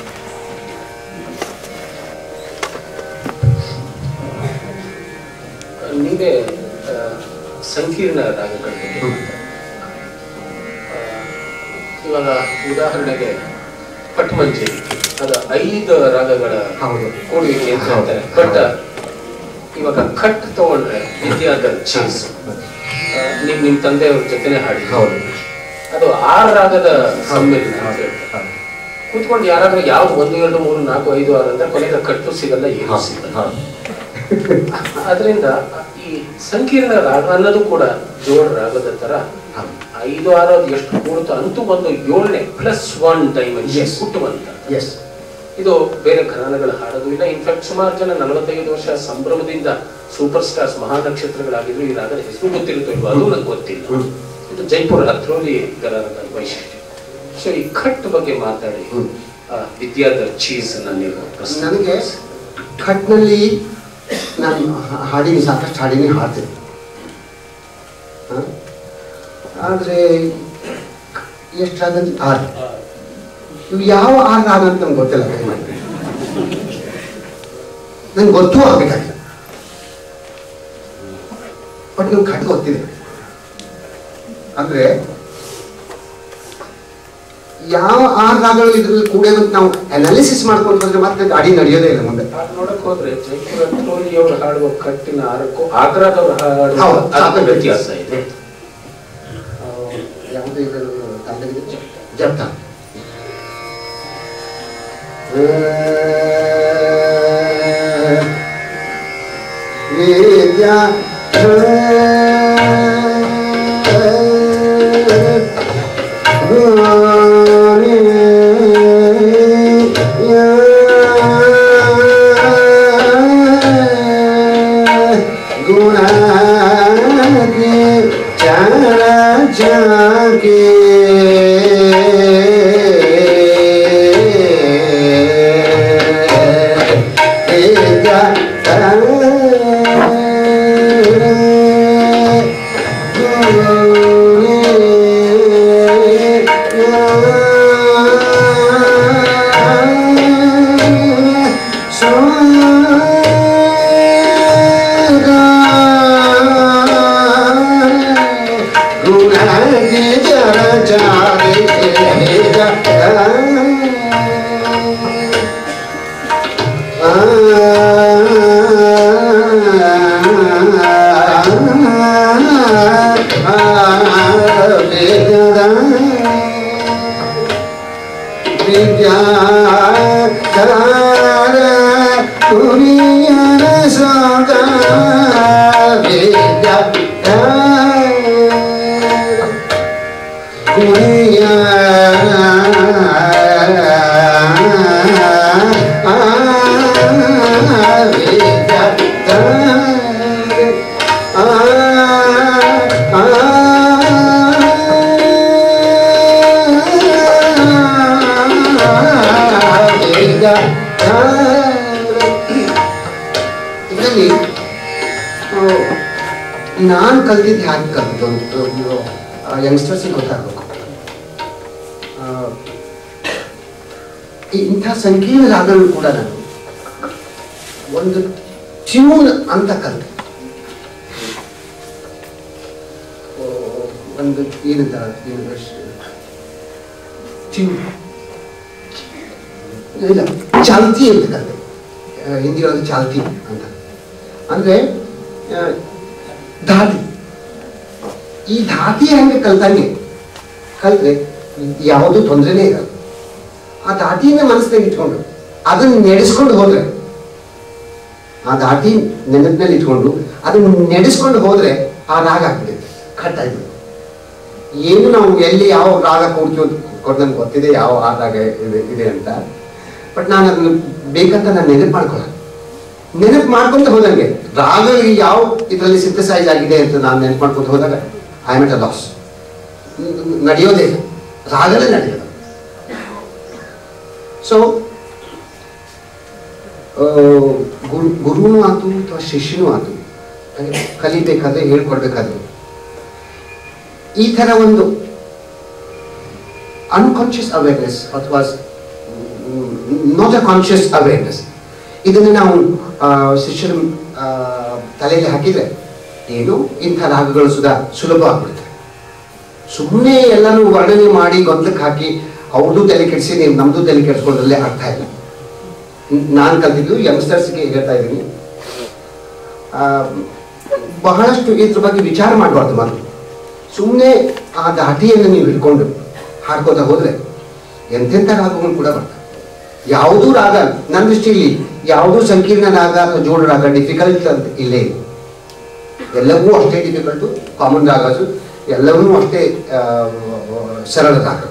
ನೀವೇ ಆ, ಸಂಕೀರ್ಣ ರಾಗಗಳ ಬಗ್ಗೆ ಹ್ಮ್. ಆ, ಇವಾಗ ಉದಾಹರಣೆಗೆ ಪಟ್ಮಂಜರಿ ಅದು ಐದು ರಾಗಗಳ ಹೌದು ಕೂಡುವಿಕೆ ಅಂತ ಹೌದು. ಹೇಳ್ತಾರೆ ಬಟ್ ಇವಾಗ ಕಟ್ ತಗೊಂಡ್ರೆ ವಿದ್ಯಾಧರ್ ಚೀಸ್ ನೀವು ನಿಮ್ಮ ತಂದೆಯವ್ರ ಜೊತೆನೆ ಹಾಡಿ ಹೌದು ಅದು ಆರು ರಾಗದ ಸಮ್ಮಿಲನ ಅಂತ ಹೇಳ್ತಾರೆ ಕೂತ್ಕೊಂಡು ಯಾರಾದ್ರೂ ಯಾವ್ದು ಒಂದು ಎರಡು ಮೂರು ನಾಲ್ಕು ಐದು ಆರು ಅಂದ್ರೆ ಕೊನೆಗೆ ಕಟ್ಟು ಸಿಗಲ್ಲ ಏನು ಹೌದು, ಸಿಗಲ್ಲ ಹೌದು. ಅದರಿಂದ ಈ ಸಂಕೀರ್ಣ ರಾಗ ಅನ್ನೋದು ಕೂಡ ಜೋಡ್ ರಾಗದ ತರ ಹೌದು. ಐದು ಆರು ಅದು ಎಷ್ಟು ಕೂಡುತ್ತೋ ಅಂತೂ ಒಂದು ಏಳನೇ ಪ್ಲಸ್ ಒನ್ ಡೈಮೆನ್ಷನ್ Yes. ಹುಟ್ಟುವಂತ Yes. ಇದು ಬೇರೆ ಘರಾನಗಳು ಹಾಡೋದು ಇಲ್ಲ ಇನ್ಫ್ಯಾಕ್ಟ್ ಸುಮಾರು ಜನ ನಲವತ್ತೈದು ವರ್ಷ ಸಂಭ್ರಮದಿಂದ ಸೂಪರ್ ಸ್ಟಾರ್ಸ್ ಮಹಾನಕ್ಷತ್ರಗಳಾಗಿದ್ರು ಈ ರಾಗದ ಹೆಸರು ಗೊತ್ತಿರುತ್ತೋ ಇಲ್ವೋ ಅದು ನಂಗೆ ಗೊತ್ತಿಲ್ಲ ಹ್ಮ್. ಇದು ಜೈಪುರ ಹತ್ರೋಲಿ ಘರಾನದ ವೈಶಿಷ್ಟ್ಯ ಸೊ ಈ ಕಟ್ ಬಗ್ಗೆ ಮಾತಾಡಿ ಹ್ಮ್. ಆ, ವಿದ್ಯಾಧರ್ ಚೀಸ್ ಅನ್ನ ನೀವು ಪ್ರಸ್ತುತ ನನಗೆ ಕಟ್ನಲ್ಲಿ ನಾನು ಹಾ- ಹಾಡಿನಿ ಸಾಕಷ್ಟು ಹಾಡಿನಿ ಹಾಡ್ತೀನಿ ಹ? ಆದ್ರೆ ಎಷ್ಟು ರಾಗ ಅಂದ್ರೆ ಆರು ಇವು ಯಾವ ಆರು ರಾಗ ಅಂತ ನಮ್ಗೆ ಗೊತ್ತಿಲ್ಲ ದಯಮಾಡಿ ನಂಗೆ ಗೊತ್ತೂ ಆಗ್ಬೇಕಾಗಿಲ್ಲ ಬಟ್ ನೀವು ಕಟ್ ಗೊತ್ತಿದೆ ಅಂದ್ರೆ ಯಾವ ಆರು ರಾಗಗಳು ಇದ್ರಲ್ಲಿ ಕೂಡ ಅಂತ ನಾವು ಅನಾಲಿಸಿಸ್ ಮಾಡ್ಕೊಂಡು ಬಂದ್ರೆ ಮತ್ತೆ ಗಾಡಿ ನಡೆಯೋದೇ ಇಲ್ಲ ಮುಂದೆ ಹಾಗ್ ನೋಡಕ್ ಹೋದ್ರೆ ಜೈಪುರ ಹತ್ರೋಲಿ ಅವರು ಹಾಡುವ ಕಟ್ಟಿನ ಆರಕ್ಕೂ ಆಗ್ರಾದವ್ರು ಹಾಡುವ ಹೌದು, ಅದಕ್ಕೂ ಸಾಕಷ್ಟು ವ್ಯತ್ಯಾಸ ಇದೆ ಯಾವುದು ಇದರ ತಾಂಡವಿದೆ ಜಪ್ತ ವಿದ್ಯಾ ಗುಣಾದಿ ಚರ ಜಾಗೆ ಅದರಲ್ಲಿ ನಾನು ಕಲ್ತಿದ್ದು ಹ್ಯಾಗೆ ಕಲ್ತಿದ್ದು ಒಂದು ಯಂಗ್ಸ್ಟರ್ಸಿಗೆ ಗೊತ್ತಾಗಬೇಕು ಆ, ಈ ಇಂಥ ಸಂಕೀರ್ಣ ರಾಗಗಳು ಕೂಡ ನಾನು ಒಂದು ಟ್ಯೂನ್ ಅಂತ ಕಲಿತೆ ಆ, ಒಂದು ಏನಂತ ಟ್ಯೂನ್ ಇಲ್ಲ ಚಾಲ್ತಿ ಅಂತ ಕಲಿತೆ ಆ, ಹಿಂದಿ ಒಳಗೆ ಚಾಲ್ತಿ ಅಂತ ಅಂದ್ರೆ ಆ, ಧಾತಿ ಈ ಧಾತಿ ಹೆಂಗೆ ಕಲ್ತಂಗೆ ಕಲ್ತ್ರೆ ಯಾವುದೂ ತೊಂದರೆನೇ ಇರಲ್ಲ ಆ ದಾಟಿನ ಮನಸ್ಸಿನಾಗ ಇಟ್ಕೊಂಡು ಅದನ್ನ ನಡೆಸ್ಕೊಂಡು ಹೋದ್ರೆ ಆ ದಾಟಿ ನೆನಪಿನಲ್ಲಿ ಇಟ್ಕೊಂಡು ಅದನ್ನ ನಡೆಸ್ಕೊಂಡು ಹೋದ್ರೆ ಆ ರಾಗ ಆಗ್ಬಿಡುತ್ತೆ ಕಟ್ ಆಗ್ಬಿಡುತ್ತೆ ಏನು ನಾವು ಎಲ್ಲಿ ಯಾವ ರಾಗ ಕೊಡ್ತೀವಿ ಅಂತ ಕೊಟ್ಟು ನನ್ಗೆ ಗೊತ್ತಿದೆ ಯಾವ ಆ ರಾಗ ಇದೆ ಇದೆ ಅಂತ ಬಟ್ ನಾನು ಅದನ್ನ ಬೇಕಂತ ನಾನು ನೆನಪು ಮಾಡ್ಕೊಳ್ಳಲ್ಲ ನೆನಪು ಮಾಡ್ಕೊಂತ ಹೋದಂಗೆ ರಾಗ ಯಾವ ಇದರಲ್ಲಿ ಸಿಂಥಸೈಸ್ ಆಗಿದೆ ಅಂತ ನಾನು ನೆನಪು ಮಾಡ್ಕೊಂತ ಹೋದಾಗ ಐ ಎಟ್ ಅ ಲಾಸ್ ನಡೆಯೋದೇ ಇಲ್ಲ. ರಾಗನೇ ನಡೆಯೋದು ಸೊ ಗುರು ಗುರುನೂ ಆತು ಅಥವಾ ಶಿಷ್ಯನೂ ಆತು ಹಾಗೆ ಕಲಿಬೇಕಾದ್ರೆ ಹೇಳ್ಕೊಡ್ಬೇಕಾದ್ರೆ ಈ ಥರ ಒಂದು ಅನ್ಕಾನ್ಷಿಯಸ್ ಅವೇರ್ನೆಸ್ ಅಥವಾ ನಾಟ್ ಅ ಕಾನ್ಷಿಯಸ್ ಅವೇರ್ನೆಸ್ ಇದನ್ನು ನಾವು ಆ, ಶಿಷ್ಯರ ಆ, ತಲೆಯಲ್ಲಿ ಹಾಕಿದ್ರೆ ಏನು ಇಂಥ ರಾಗಗಳು ಸುಧಾ ಸುಲಭ ಆಗ್ಬಿಡುತ್ತೆ ಸುಮ್ಮನೆ ಎಲ್ಲಾನು ವರ್ಣನೆ ಮಾಡಿ ಗೊಂದಲಕ್ಕೆ ಹಾಕಿ ಅವ್ರದ್ದು ತಲೆ ಕೆಡಿಸಿ ನೀವು ನಮ್ದು ತಲೆ ಕೆಡಿಸ್ಕೊಂಡ್ರಲ್ಲೇ ಅರ್ಥ ಇಲ್ಲ ನಾನು ಕಲ್ತಿದ್ದು ಯಂಗ್ಸ್ಟರ್ಸ್ಗೆ ಹೇಳ್ತಾ ಇದ್ದೀನಿ ಆ, ಬಹಳಷ್ಟು ಇದ್ರ ಬಗ್ಗೆ ವಿಚಾರ ಮಾಡಬಾರ್ದು ಮೊದಲು ಸುಮ್ಮನೆ ಆ ದಾಟಿಯನ್ನು ನೀವು ಹಿಡ್ಕೊಂಡು ಹಾಡ್ಕೋತಾ ಹೋದ್ರೆ ಎಂತೆಂಥ ರಾಗಗಳು ಕೂಡ ಬರ್ತವೆ ಯಾವುದೂ ರಾಗ ನನ್ನ ದೃಷ್ಟಿಯಲ್ಲಿ ಯಾವುದೂ ಸಂಕೀರ್ಣ ರಾಗ ಅಥವಾ ಜೋಡ ರಾಗ ಡಿಫಿಕಲ್ಟ್ ಅಂತ ಇಲ್ಲೇ ಇಲ್ಲ ಎಲ್ಲವೂ ಅಷ್ಟೇ ಡಿಫಿಕಲ್ಟು ಕಾಮನ್ ರಾಗಸು ಎಲ್ಲವೂ ಅಷ್ಟೇ ಆ, ಸರಳ ರಾಗಗಳು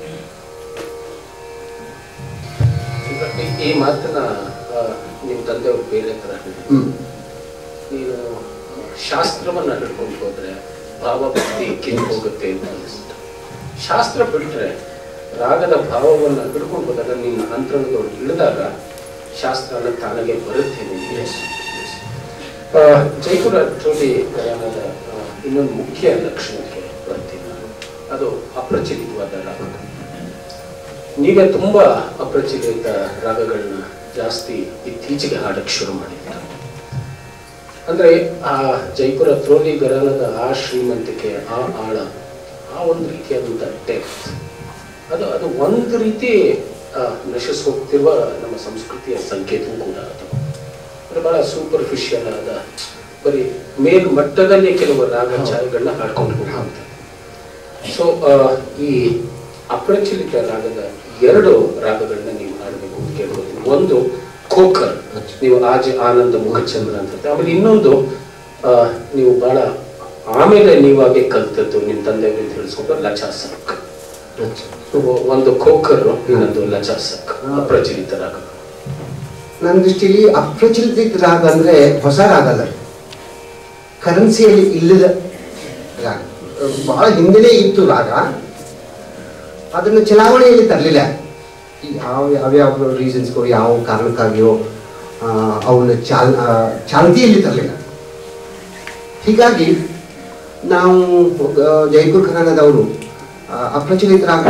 ಈಗ ಈ- ಈ ಮಾತನ್ನ ಆ, ನಿಮ್ಮ ತಂದೆಯವರು ಬೇರೆ ತರ ಹೇಳಿದ್ರು. ಹ್ಮ್ ನೀನು ಶಾಸ್ತ್ರವನ್ನ ಹಿಡ್ಕೊಂಡು ಹೋದ್ರೆ ಭಾವಭಕ್ತಿ ಕಿಂದ ಹೋಗುತ್ತೆ ಅಂತ ಅನಿಸುತ್ತೆ ಶಾಸ್ತ್ರ ಬಿಟ್ರೆ ರಾಗದ ಭಾವವನ್ನ ಹಿಡ್ಕೊಂಡು ಹೋದಾಗ ನಿನ್ನ ಅಂತರಂಗದೊಳಗೆ ಇಳಿದಾಗ ಶಾಸ್ತ್ರನ ತಾನಾಗೆ ಬರುತ್ತೆ ನಿನಗೆ ಆ, ಜೈಪುರ ಟೋಲಿ ಘರಾನದ ಆ, ಇನ್ನೊಂದು ಮುಖ್ಯ ಲಕ್ಷಣಕ್ಕೆ ಬರ್ತೀನಿ ನಾನು ಅದು ಅಪ್ರಚಲಿತವಾದ ರಾಗ ನೀವೇ ತುಂಬಾ ಅಪ್ರಚಲಿತ ರಾಗಗಳನ್ನ ಜಾಸ್ತಿ ಇತ್ತೀಚೆಗೆ ಹಾಡಕ್ಕೆ ಶುರು ಮಾಡಿದ್ದೀರ ಅಂದ್ರೆ ಆ ಜೈಪುರ ಥ್ರೋಲಿ ಗರಾನದ ಆ ಶ್ರೀಮಂತಿಕೆ ಆ ಆಳ ಆ ಒಂದು ರೀತಿಯಾದಂಥ ಡೆಪ್ತ್ ಅದು ಅದು ಒಂದು ರೀತಿ ಆ, ನಶಿಸಿ ಹೋಗ್ತಿರುವ ನಮ್ಮ ಸಂಸ್ಕೃತಿಯ ಸಂಕೇತವೂ ಕೂಡ ಅದು ಅಂದ್ರೆ ಬಹಳ ಸೂಪರ್ಫಿಷಿಯಲ್ ಆದ ಬರೀ ಮೇಲ್ಮಟ್ಟದಲ್ಲಿ ಕೆಲವು ರಾಗ ಛಾಯೆಗಳನ್ನ ಹಾಡ್ಕೊಂಡು ಹೋಗುತ್ತೆ ಸೊ ಈ ಅಪ್ರಚಲಿತ ರಾಗದ ಎರಡು ರಾಗಗಳನ್ನ ನೀವು ಹಾಡಬೇಕು ಅಂತ ಕೇಳ್ಬೋದು ಒಂದು ಖೋಖರ್ ನೀವು ಆಜ್ ಆನಂದ ಮುಖಚಂದ್ರ ಅಂತ ಆಮೇಲೆ ಇನ್ನೊಂದು ಆ, ನೀವು ಬಹಳ ಆಮೇಲೆ ನೀವಾಗೆ ಕಲ್ತದ್ದು ನಿಮ್ಮ ತಂದೆಯವರಿಂದ ತಿಳಿಸ್ಕೊಂಡು ಲಚಾಸಕ್ ಒಂದು ಖೋಖರ್ ಇನ್ನೊಂದು ಲಚಾಸಕ್ ಅಪ್ರಚಲಿತ ರಾಗ ನನ್ನ ದೃಷ್ಟಿಯಲ್ಲಿ ಅಪ್ರಚಲಿತ ರಾಗ ಅಂದ್ರೆ ಹೊಸ ರಾಗ ಅಲ್ಲ ಕರೆನ್ಸಿಯಲ್ಲಿ ಇಲ್ಲದ ರಾಗ ಬಹಳ ಹಿಂದೆನೇ ಇತ್ತು ರಾಗ ಅದನ್ನು ಚಲಾವಣೆಯಲ್ಲಿ ತರಲಿಲ್ಲ ಯಾವ ಯಾವ್ಯಾವ ರೀಸನ್ಸ್ಗೋ ಯಾವ ಕಾರಣಕ್ಕಾಗಿಯೋ ಆ, ಅವನ್ನ ಚಾಲ್ ಆ, ಚಾಲ್ತಿಯಲ್ಲಿ ತರಲಿಲ್ಲ ಹೀಗಾಗಿ ನಾವು ಆ, ಜೈಪುರ್ ಖನಾನದವರು ಆ, ಅಪ್ರಚಲಿತ ರಾಗ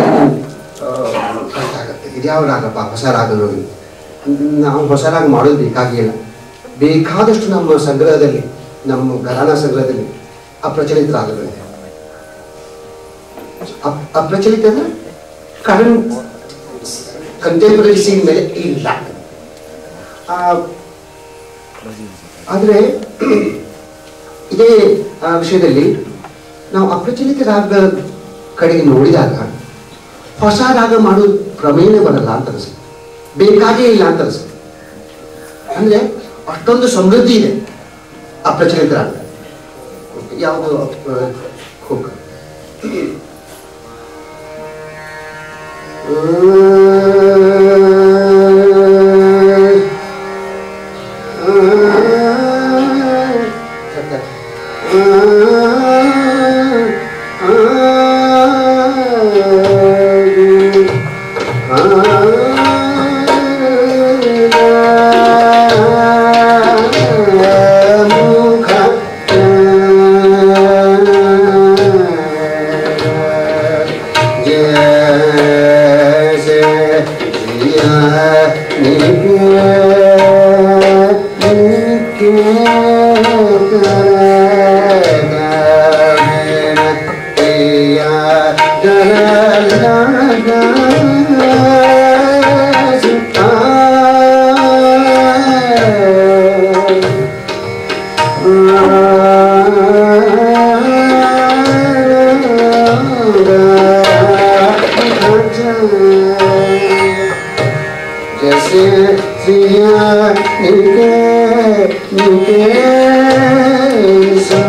ಅರ್ಥ ಆಗುತ್ತೆ ಇದ್ಯಾವ ರಾಗಪ್ಪ ಹೊಸ ರಾಗ ನೋಡಿ ನಾವು ಹೊಸ ರಾಗ ಮಾಡೋದು ಬೇಕಾಗಿಲ್ಲ ಬೇಕಾದಷ್ಟು ನಮ್ಮ ಸಂಗ್ರಹದಲ್ಲಿ ನಮ್ಮ ಘರಾನ ಸಂಗ್ರಹದಲ್ಲಿ ಅಪ್ರಚಲಿತ ರಾಗಗಳಿದೆ ಅಪ್- ಅಪ್ರಚಲಿತ ಅಂದ್ರೆ ಕರೆಂಟ್ ಕಂಟೆಂಪರರಿ ಸೀನ್ ಮೇಲೆ ಇಲ್ಲ ಆ, ಆದ್ರೆ ಇದೇ ಆ, ವಿಷಯದಲ್ಲಿ ನಾವು ಅಪ್ರಚಲಿತ ರಾಗ ಕಡೆಗೆ ನೋಡಿದಾಗ ಹೊಸ ರಾಗ ಮಾಡೋದು ಪ್ರಮೇಯನೇ ಬರಲ್ಲ ಅಂತ ಅನಿಸುತ್ತೆ ಬೇಕಾಗೇ ಇಲ್ಲ ಅಂತ ಅನಿಸುತ್ತೆ ಅಂದ್ರೆ ಅಷ್ಟೊಂದು ಸಮೃದ್ಧಿ ಇದೆ ಅಪ್ರಚಲಿತ ರಾಗ ಯಾವುದು ಅಪ್- ಹೋಗ ಆ जैसे सिया निके निके सा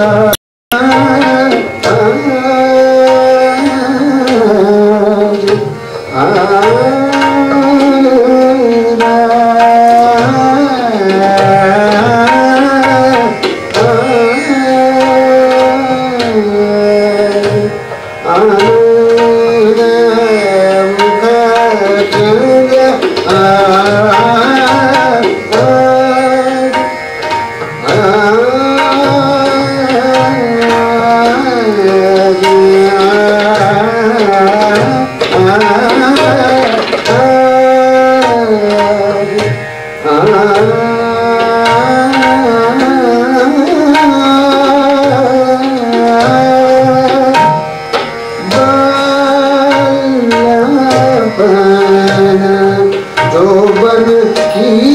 जो बन की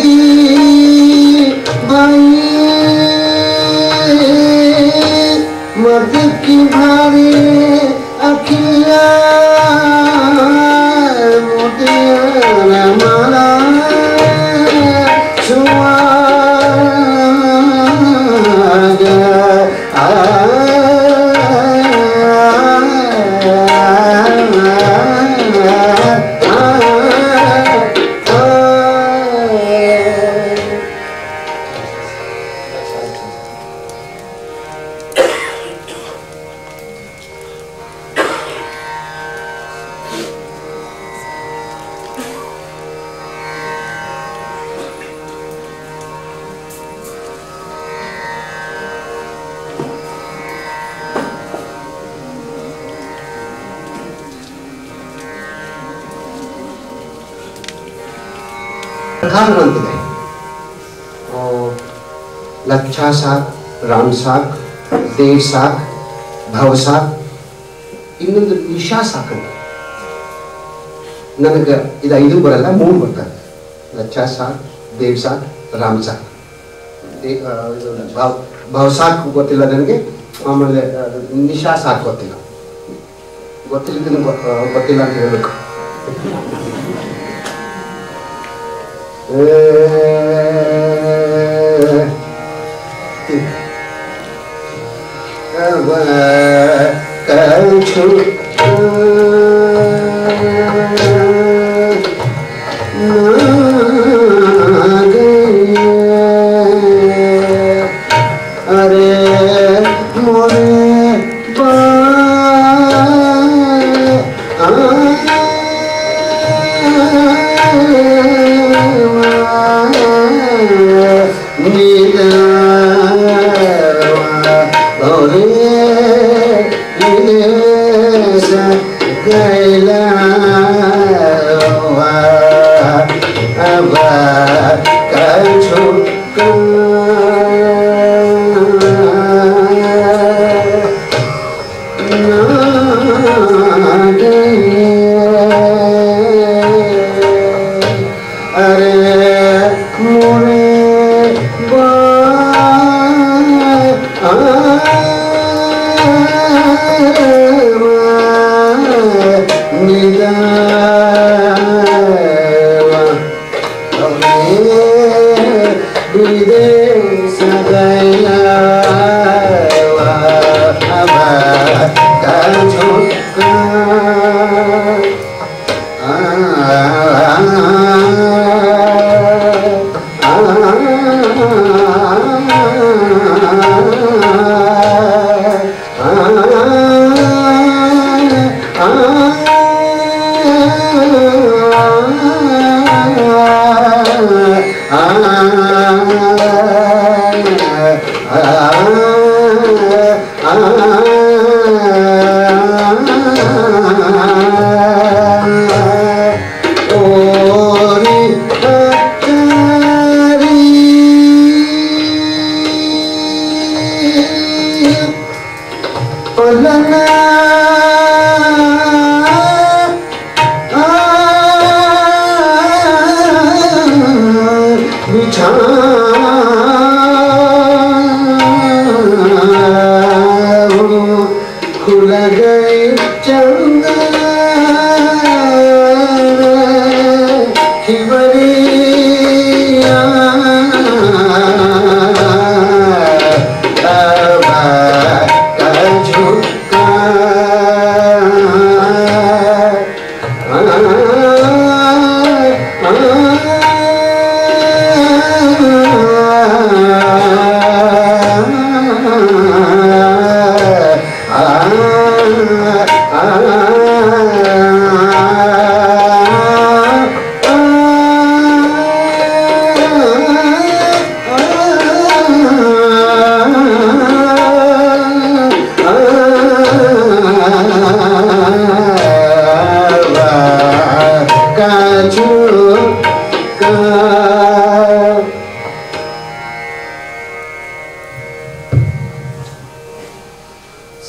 भाई मर्द की भारी अखिया मोतिया माला छुआ ಪ್ರಕಾರಗಳಂತಿದೆ ಲಚ್ಚಾ ಸಾಕ್ ರಾಮ್ ಸಾಕ್ ದೇವ್ ಸಾಕ್ ಭವ ಸಾಕ್ ಇನ್ನೊಂದು ನಿಶಾ ಸಾಕ್ ಅಂತ ನನಗೆ ಇದು ಐದು ಬರಲ್ಲ ಮೂರು ಬರ್ತದೆ ಲಚ್ಚಾ ಸಾಕ್ ದೇವ್ ಸಾಕ್ ರಾಮ್ ಸಾಕ್ ದೇ- ಆ, ಇದು ಭಾವ್ ಭಾವ್ ಸಾಕ್ ಗೊತ್ತಿಲ್ಲ ನನಗೆ ಆಮೇಲೆ ಆ, ನಿಶಾ ಸಾಕ್ ಗೊತ್ತಿಲ್ಲ ಗೊತ್ತಿಲ್ಲ ಗೊತ್ತಿಲ್ಲ ಅಂತ ಹೇಳ್ಬೇಕು अरे मोरे अरे मोरे ಓರಿ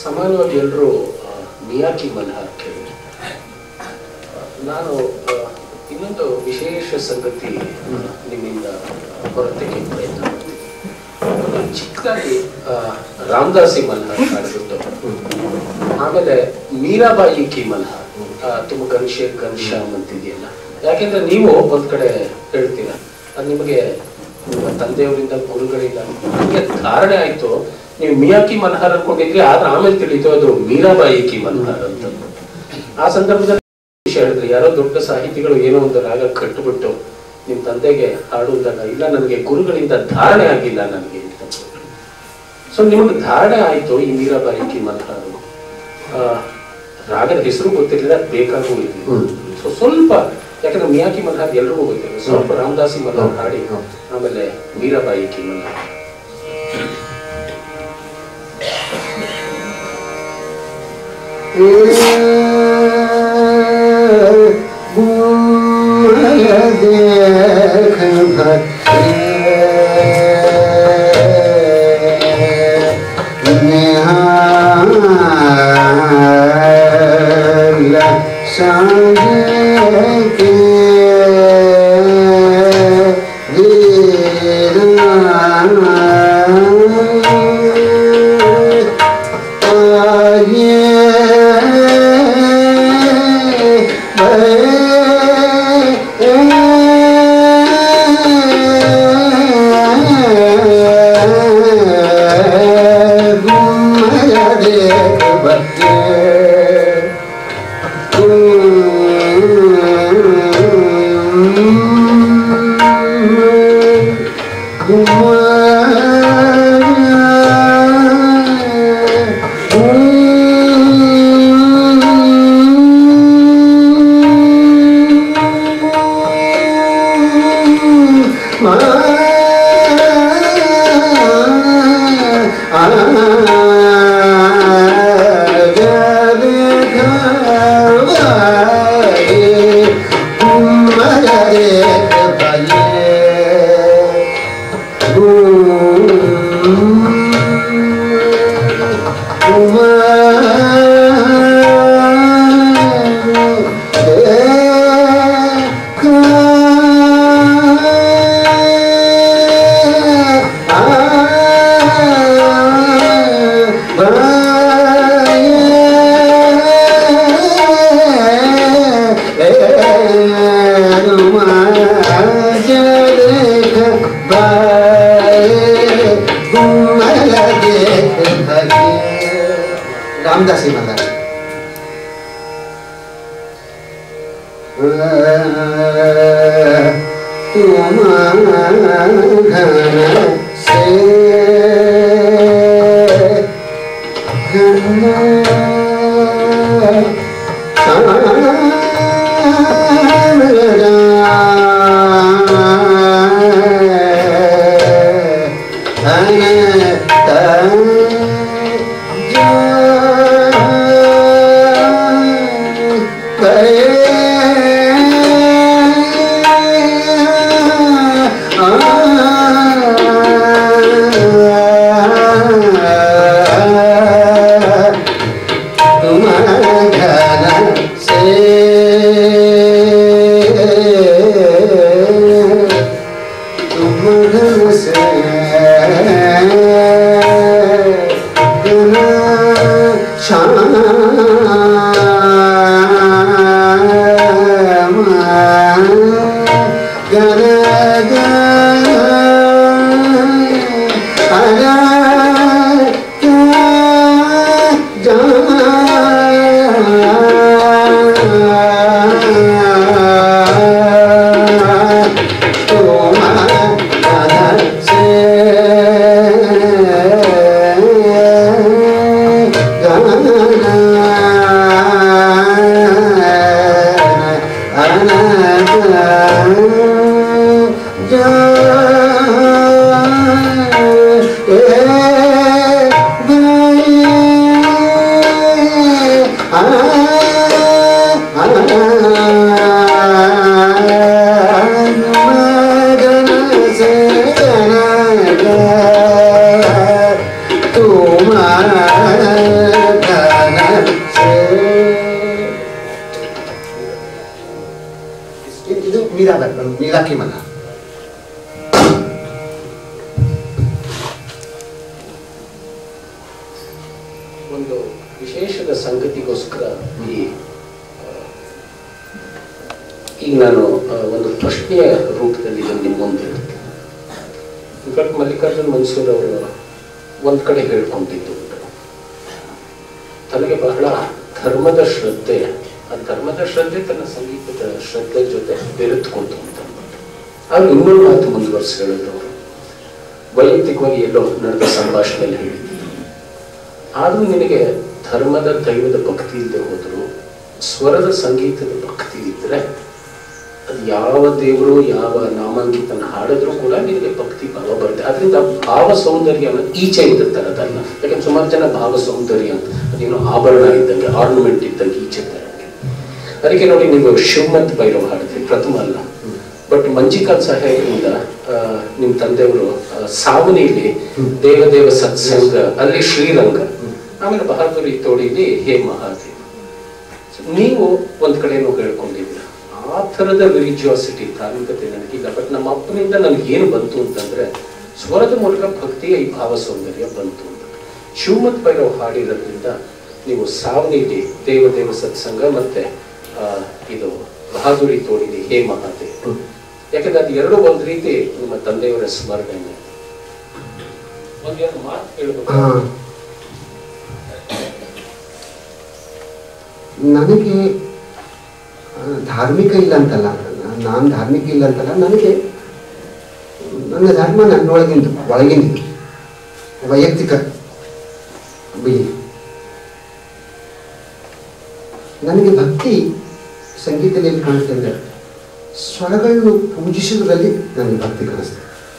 ಸಾಮಾನ್ಯವಾಗಿ ಎಲ್ಲರೂ ಮಿಯಾಕಿ ಮಲ್ಹಾರ್ ಕೇಳಿ ನಾನು ಆ, ಇನ್ನೊಂದು ವಿಶೇಷ ಸಂಗತಿ ಆ, ನಿಮ್ಮಿಂದ ಹೊರತೆಗೆ ಪ್ರಯತ್ನ ಮಾಡ್ತೀನಿ ಒಂದು ಚಿಕ್ಕದಾಗಿ ಆ, ರಾಮದಾಸಿ ಮಲ್ಹಾರ್ ಹಾಡ್ಬಿಟ್ಟು ಆಮೇಲೆ ಮೀರಾಬಾಯಿ ಕಿ ಮಲ್ಹಾರ್ ಆ, ತುಂಬ ಗನ್ಶೆ ಗನ್ಶ್ಯಾಮ್ ಅಂತಿದೆಯಲ್ಲ ಯಾಕೆಂದ್ರೆ ನೀವು ಒಂದ್ ಕಡೆ ಹೇಳ್ತೀರಾ ಅದು ನಿಮಗೆ ನಿಮ್ಮ ತಂದೆಯವರಿಂದ ಗುರುಗಳಿಂದ ನಿಮಗೆ ಧಾರಣೆ ಆಯ್ತು ನೀವು ಮಿಯಾಕಿ ಮಲ್ಹಾರ್ ಅನ್ಕೊಂಡಿದ್ರಿ ಆದ್ರೆ ಆಮೇಲೆ ತಿಳಿತು ಅದು ಮೀರಾಬಾಯಿ ಕಿ ಮಲ್ಹಾರ್ ಅಂತ ಆ ಸಂದರ್ಭದಲ್ಲಿ ವಿಷಯ ಹೇಳಿದ್ರಿ ಯಾರೋ ದೊಡ್ಡ ಸಾಹಿತಿಗಳು ಏನೋ ಒಂದು ರಾಗ ಕಟ್ಟಿಬಿಟ್ಟು ನಿಮ್ ತಂದೆಗೆ ಹಾಡುವುದಾಗ ಇಲ್ಲ ನನಗೆ ಗುರುಗಳಿಂದ ಧಾರಣೆ ಆಗಿಲ್ಲ ನನಗೆ ಅಂತ ಸೊ ನಿಮಗೆ ಧಾರಣೆ ಆಯ್ತು ಈ ಮೀರಾಬಾಯಿ ಕಿ ಮಲ್ಹಾರು ಆ, ರಾಗದ ಹೆಸರು ಗೊತ್ತಿರಲಿಲ್ಲ ಬೇಕಾಗೂ ಇಲ್ಲ ಹ್ಮ್. ಸೊ ಸ್ವಲ್ಪ ಯಾಕಂದ್ರೆ ಮಿಯಾಕಿ ಮಲ್ಹಾರ್ ಎಲ್ರಿಗೂ ಗೊತ್ತಿಲ್ಲ ಸ್ವಲ್ಪ ರಾಮದಾಸಿ ಮಲ್ಹಾರ್ ಹಾಡಿ ಹೌದು. ಆಮೇಲೆ ಮೀರಾಬಾಯಿ ಕಿ ಮಲ್ಹಾರ್ ರಾಮದಾಸಿ ಮಲ್ಲ ಇಲಾಖೆ ಮನ ಒಂದು ವಿಶೇಷದ ಸಂಗತಿಗೋಸ್ಕರ ಈ ಆ, ಈಗ ನಾನು ಆ, ಒಂದು ಪ್ರಶ್ನೆಯ ರೂಪದಲ್ಲಿ ಇದನ್ನು ನಿಮ್ಮ ಮುಂದೆ ಇಡ್ತೀನಿ ಇನ್ಫ್ಯಾಕ್ಟ್ ಮಲ್ಲಿಕಾರ್ಜುನ್ ಮನ್ಸೂರ್ ಅವರು ಒಂದ್ ಕಡೆ ಹೇಳ್ಕೊಂಡಿದ್ದು ಉಂಟು. ತನಗೆ ಬಹಳ ಧರ್ಮದ ಶ್ರದ್ಧೆ ಆ ಧರ್ಮದ ಶ್ರದ್ಧೆ ತನ್ನ ಸಂಗೀತದ ಶ್ರದ್ಧೆ ಜೊತೆ ಬೆರೆತುಕೊಂತು ಅಂತ ಅಂದ್ಬಿಟ್ಟು ಆಗ ಇನ್ನೊಂದು ಮಾತು ಮುಂದುವರಿಸಿ ಹೇಳಿದ್ರು ಅವರು ವೈಯಕ್ತಿಕವಾಗಿ ಎಲ್ಲೋ ನಡೆದ ಸಂಭಾಷಣೆಯಲ್ಲಿ ಹೇಳಿದ್ದೀನಿ ಆದ್ರೂ ನಿನಗೆ ಧರ್ಮದ ದೈವದ ಭಕ್ತಿ ಇಲ್ಲದೆ ಹೋದ್ರು ಸ್ವರದ ಸಂಗೀತದ ಭಕ್ತಿ ಇದ್ರೆ ಅದು ಯಾವ ದೇವರು ಯಾವ ನಾಮಾಂಕಿತನ ಹಾಡಿದ್ರು ಕೂಡ ನಿನಗೆ ಭಕ್ತಿ ಭಾವ ಬರುತ್ತೆ ಅದರಿಂದ ಭಾವ ಸೌಂದರ್ಯ ಅನ್ನೋದು ಈಚೆಯಿಂದ ತರದಲ್ಲ ಯಾಕಂದ್ರೆ ಸುಮಾರು ಜನ ಭಾವ ಸೌಂದರ್ಯ ಅಂತ ಅದೇನೋ ಆಭರಣ ಇದ್ದಂಗೆ ಆರ್ನಮೆಂಟ್ ಇದ್ದಂಗೆ ಈಚೆ ತರಂಗೆ ಅದಕ್ಕೆ ನೋಡಿ ನೀವು ಶಿವಮಂತ್ ಭೈರವ್ ಹಾಡಿದ್ರಿ ಪ್ರಥಮ ಅಲ್ಲ ಬಟ್ ಮಂಜಿಕಾಲ್ ಸಹಾಯದಿಂದ ಆ, ನಿಮ್ ತಂದೆಯವರು ಆ, ಸಾವನಿಲಿ ದೇವದೇವ ಸತ್ಸಂಗ ಅಲ್ಲಿ ಶ್ರೀರಂಗ ಆಮೇಲೆ ಬಹದ್ದೂರಿ ತೋಡಿಲಿ ಹೇ ಮಹಾದೇವ್ So, ನೀವು ಒಂದ್ ಕಡೆನೂ ಹೇಳ್ಕೊಂಡಿದ್ದೀರ ಆ ಥರದ ರಿಲಿಜಿಯಾಸಿಟಿ ಧಾರ್ಮಿಕತೆ ನನಗಿಲ್ಲ ಬಟ್ ನಮ್ಮ ಅಪ್ಪನಿಂದ ನನಗೆ ಏನು ಬಂತು ಅಂತಂದ್ರೆ ಸ್ವರದ ಮೂಲಕ ಭಕ್ತಿಯ ಈ ಭಾವ ಸೌಂದರ್ಯ ಬಂತು ಅಂತ ಶಿವಮತ್ ಭೈರವ್ ಹಾಡಿರೋದ್ರಿಂದ ನೀವು ಸಾವನಿಲಿ ದೇವದೇವ ಸತ್ಸಂಗ ಮತ್ತೆ ಆ, ಇದು ಬಹಾದುರಿ ತೋಡಿಲಿ ಹೇ ಮಹಾದೇವ್ ಯಾಕಂದ್ರೆ ಅದು ಎರಡು ಒಂದ್ ರೀತಿ ನಿಮ್ಮ ತಂದೆಯವರ ಸ್ಮರಣೆ ಒಂದೆರಡು ಮಾತು ಹೇಳ್ಬೇಕು ಹಾ. ನನಗೆ ಆ, ಧಾರ್ಮಿಕ ಇಲ್ಲ ಅಂತಲ್ಲ ನಾನು ಧಾರ್ಮಿಕ ಇಲ್ಲ ಅಂತಲ್ಲ ನನಗೆ ನನ್ನ ಧರ್ಮ ನನ್ನೊಳಗಿಂದು ಒಳಗಿಂದು ವೈಯಕ್ತಿಕ ಬಿಲಿ ನನಗೆ ಭಕ್ತಿ ಸಂಗೀತದಲ್ಲಿ ಎಲ್ಲಿ ಕಾಣುತ್ತೆ ಅಂದರೆ ಸ್ವರಗಳನ್ನು ಪೂಜಿಸುವುದರಲ್ಲಿ ನನಗೆ ಭಕ್ತಿ ಕಾಣಿಸ್ತದೆ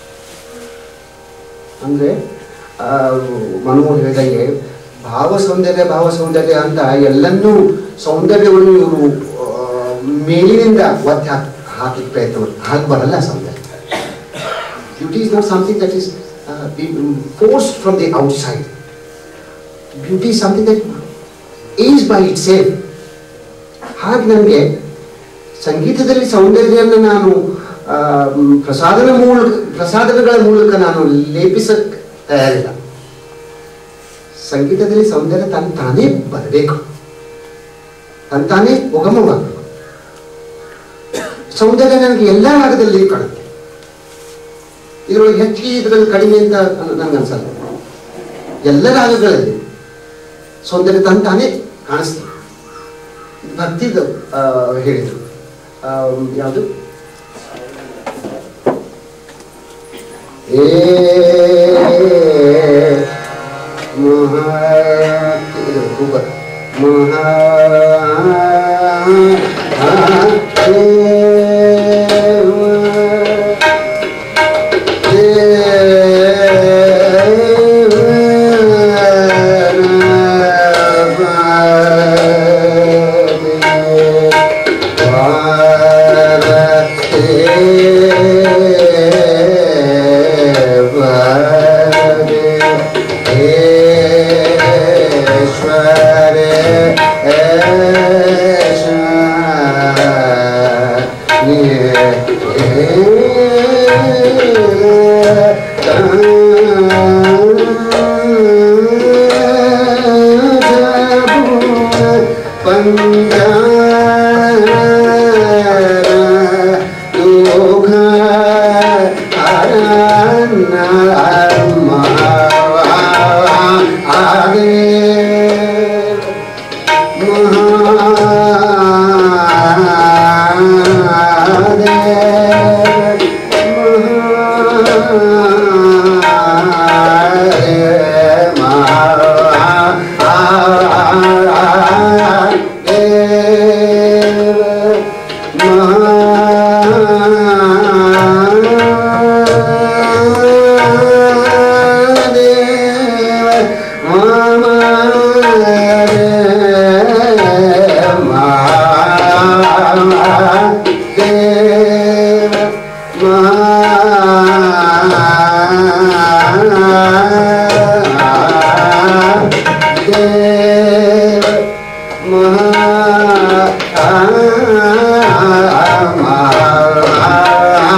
ಅಂದರೆ ಮನಮೋಹನ್ ಹೇಳಿದಂಗೆ ಭಾವ ಸೌಂದರ್ಯ ಭಾವ ಸೌಂದರ್ಯ ಅಂತ ಎಲ್ಲನ್ನೂ ಸೌಂದರ್ಯವನ್ನು ಇವರು ಮೇಲಿನಿಂದ ಒತ್ತಿ ಹಾಕಿ ಹಾಕಲಿಕ್ಕೆ ಪ್ರಯತ್ನ ಮಾಡ್ತಾರೆ ಹಾಗೆ ಬರಲ್ಲ ಸೌಂದರ್ಯ beauty is not something that is forced from the outside beauty is something that is by itself ಹಾಗೆ ನನಗೆ ಸಂಗೀತದಲ್ಲಿ ಸೌಂದರ್ಯವನ್ನು ನಾನು ಆ, ಮ್, ಪ್ರಸಾದನ ಮೂಲಕ ಪ್ರಸಾದನಗಳ ಮೂಲಕ ನಾನು ಲೇಪಿಸಕ್ಕೆ ತಯಾರಿಲ್ಲ ಸಂಗೀತದಲ್ಲಿ ಸೌಂದರ್ಯ ತನ್ನ ತಾನೇ ಬರಬೇಕು ತನ್ನ ತಾನೇ ಉಗಮವಾಗಬೇಕು ಸೌಂದರ್ಯ ನನಗೆ ಎಲ್ಲ ರಾಗದಲ್ಲಿ ಕಾಣುತ್ತೆ ಇದರೊಳಗೆ ಹೆಚ್ಚಿಗೆ ಇದರಲ್ಲಿ ಕಡಿಮೆ ಅಂತ ನನಗೆ ಅನ್ಸಲ್ಲ ಎಲ್ಲ ರಾಗಗಳಲ್ಲಿ ಸೌಂದರ್ಯ ತನ್ನ ತಾನೇ ಕಾಣಿಸ್ತದೆ ಭಕ್ತಿದು ಆ, ಹೇಳಿದ್ರು ಆ, ಯಾವುದು ಏ ಮಹಾ ಇದು ಕೂಗರ್. ಮಹಾ ಮಹಾ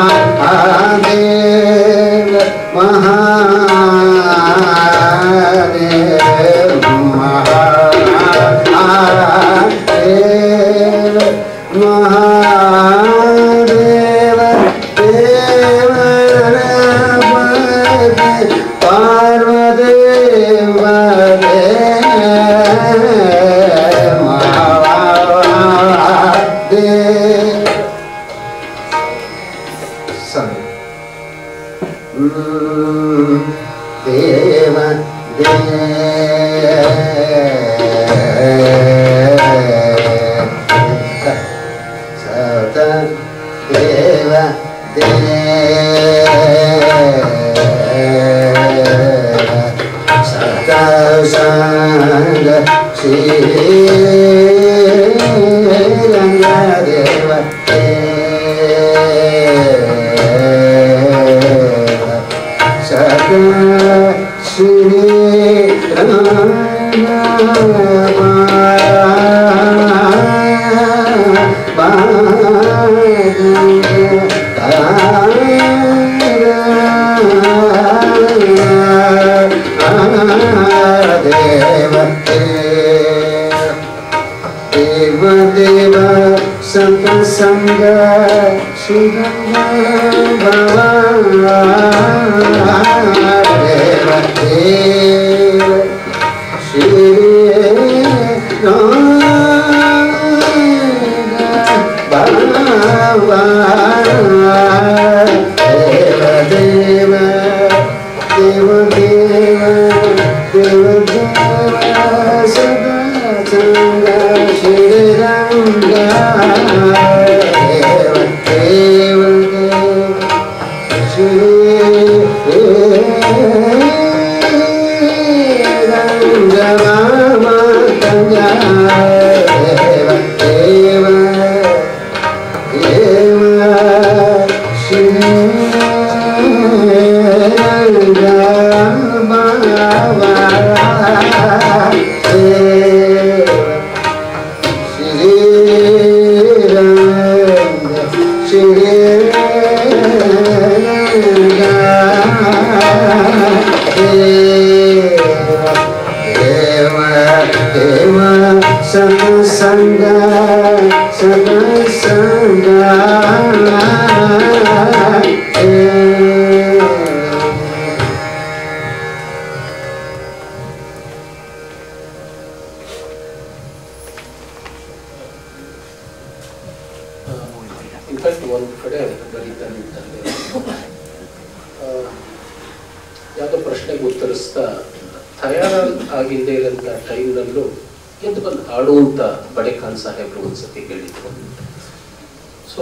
Sorry. Mm, Deva Deva Sata Deva Deva Sata Sanga Shiranga Deva Deva Sata ದೇವ ದೇವ ಸತ್ಸಂಗ ಶಿವ ದೇವ ದೇವ ಶ್ರೀ ದೇವ ದೇವ ದೇವ ದೇವ ದೇವ ದೇವ ಸದಾ ಸಂಗ ಶ್ರೀರಂಗ ದೇವ ದೇವ ಶ್ರೀ ರಂಗ ಮಾಮ ಗಂಗ ದೇವ ದೇವ ಸಂಗ ಸಂಗ ಇನ್ಫ್ಯಾಕ್ಟ್ ಒಂದು ಕಡೆ ಬರೀತಾ ನಿಂತಂದೆ ಯಾವುದೋ ಪ್ರಶ್ನೆಗೆ ಉತ್ತರಿಸ್ತಾ ತಯಾರ ಆಗಿದ್ದೇ ಇರೋಂಥ ಟೈಮ್ನಲ್ಲೂ ಎದ್ದು ಬಂದು ಹಾಡುವಂತ ಬಡೆಖಾನ್ ಸಾಹೇಬ್ರು ಒಂದ್ಸತಿ ಹೇಳಿದ್ರು ಸೊ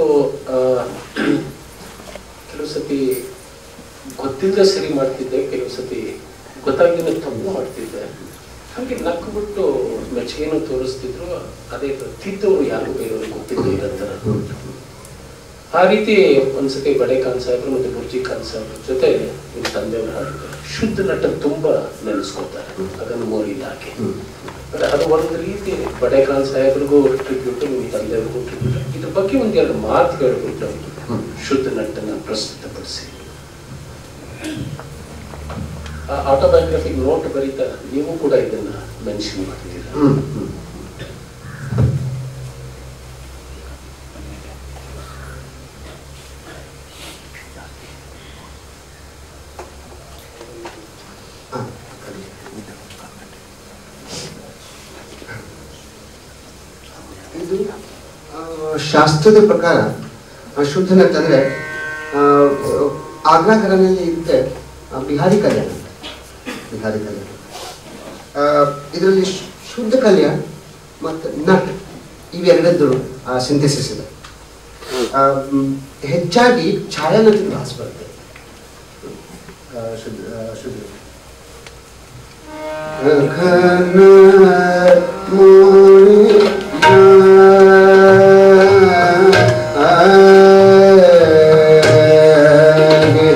ಕೆಲವು ಸತಿ ಗೊತ್ತಿಲ್ಲದೆ ಸರಿ ಮಾಡ್ತಿದ್ದೆ ಕೆಲವು ಸತಿ ಗೊತ್ತಾಗಿನ ತಪ್ಪು ಮಾಡ್ತಿದ್ದೆ ಹಾಗೆ ನಕ್ಕು ಬಿಟ್ಟು ಮೆಚ್ಚುಗೆನೂ ತೋರಿಸ್ತಿದ್ರು ಅದೇ ತಿದ್ದವರು ಯಾರು ಬೇರೆಯವ್ರಿಗೆ ಗೊತ್ತಿಲ್ಲದೆ ಇರೋ ಥರ ಆ ರೀತಿ ಒಂದ್ಸತಿ ಬಡೆ ಖಾನ್ ಸಾಹೇಬ್ರು ಮತ್ತೆ ಬುರ್ಜಿ ಖಾನ್ ಸಾಹೇಬ್ರ ಜೊತೆ ನಿಮ್ಮ ತಂದೆಯವರು ಹಾಡಿದ್ದಾರೆ ಶುದ್ಧ ನಟ ತುಂಬಾ ನೆನೆಸ್ಕೊತಾರೆ ಅದನ್ನು ಮೋರಿಲ್ಲ ಹಾಗೆ ಮತ್ತೆ ಅದು ಒಂದು ರೀತಿ ಬಡೆ ಖಾನ್ ಸಾಹೇಬ್ರಿಗೂ ಟ್ರಿಬ್ಯೂಟ್ ನಿಮ್ಮ ತಂದೆಯವ್ರಿಗೂ ಟ್ರಿಬ್ಯೂಟ್ ಇದ್ರ ಬಗ್ಗೆ ಒಂದೆರಡು ಮಾತು ಹೇಳ್ಬಿಟ್ಟು ಶುದ್ಧ ನಟನ ಪ್ರಸ್ತುತಪಡಿಸಿ ಆ ಆಟೋಬಯೋಗ್ರಫಿಗೆ ನೋಟ್ ಬರೀತಾ ನೀವು ಕೂಡ ಇದನ್ನ ಮೆನ್ಷನ್ ಮಾಡ್ತೀರಾ ಹ್ಮ್ ಹ್ಮ್ ಆ, ಇದು ಆ, ಶಾಸ್ತ್ರದ ಪ್ರಕಾರ ಆ, ಶುದ್ಧನ ಅಂತಂದ್ರೆ ಆ, ಆಗ್ರಾ ಘರಾನಲ್ಲಿ ಇದ್ದೆ ಆ, ಬಿಹಾರಿ ಕಲ್ಯಾಣ ಬಿಹಾರಿ ಕಲ್ಯಾಣ ಇದರಲ್ಲಿ ಶುದ್ಧ ಕಲ್ಯಾಣ ಮತ್ತು ನಟ್ ಇವೆರಡದ್ದು ಸಿಂಥೆಸಿಸ್ ಇದೆ ಆ, ಮ್, ಹೆಚ್ಚಾಗಿ ಛಾಯಾನಟನ ಭಾಸ ಬರುತ್ತೆ ಆ, ಶುದ್ಧ ಆ, ಶುದ್ಧ ಘನ ಮೋರಿಯ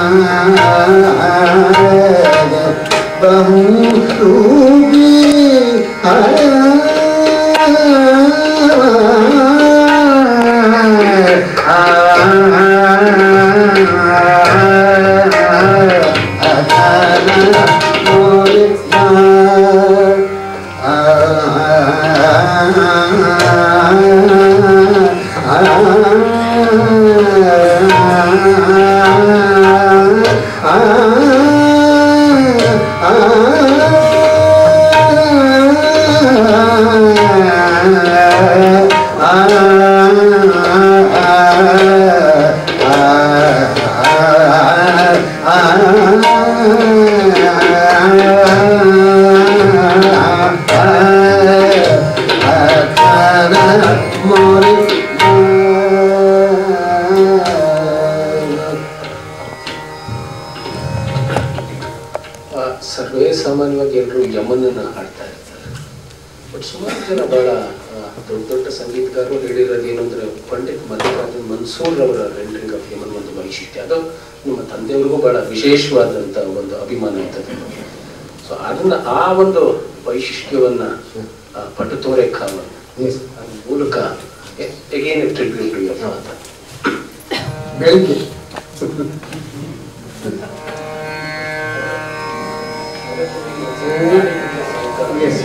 ಆ, ಸರ್ವೇ ಸಾಮಾನ್ಯವಾಗಿ ಎಲ್ಲರೂ ಯಮನನ್ನ ಹಾಡ್ತಾ ಇರ್ತಾರೆ ಬಟ್ ಸುಮಾರು ಜನ ಬಹಳ ಆ, ದೊಡ್ಡ ದೊಡ್ಡ ಸಂಗೀತಗಾರರು ಹೇಳಿರೋದು ಏನು ಅಂದ್ರೆ ಪಂಡಿತ್ ಮಲ್ಲಿಕಾರ್ಜುನ್ ಮನ್ಸೂರ್ ಅವರ ರೆಂಡರಿಂಗ್ ಆಫ್ ಯಮನ್ ಒಂದು ವೈಶಿಷ್ಟ್ಯ ಅದು ನಿಮ್ಮ ತಂದೆಯವ್ರಿಗೂ ಬಹಳ ವಿಶೇಷವಾದಂತ ಒಂದು ಅಭಿಮಾನ ಇರ್ತದೆ ಸೊ ಅದನ್ನ ಆ ಒಂದು ವೈಶಿಷ್ಟ್ಯವನ್ನ ಆ, ಪಟುತೋರೆ ಕಾವಲ್ Yes. ಅದ್ರ ಮೂಲಕ again tribute to your father ಬೆಳಿಗ್ಗೆ Yes.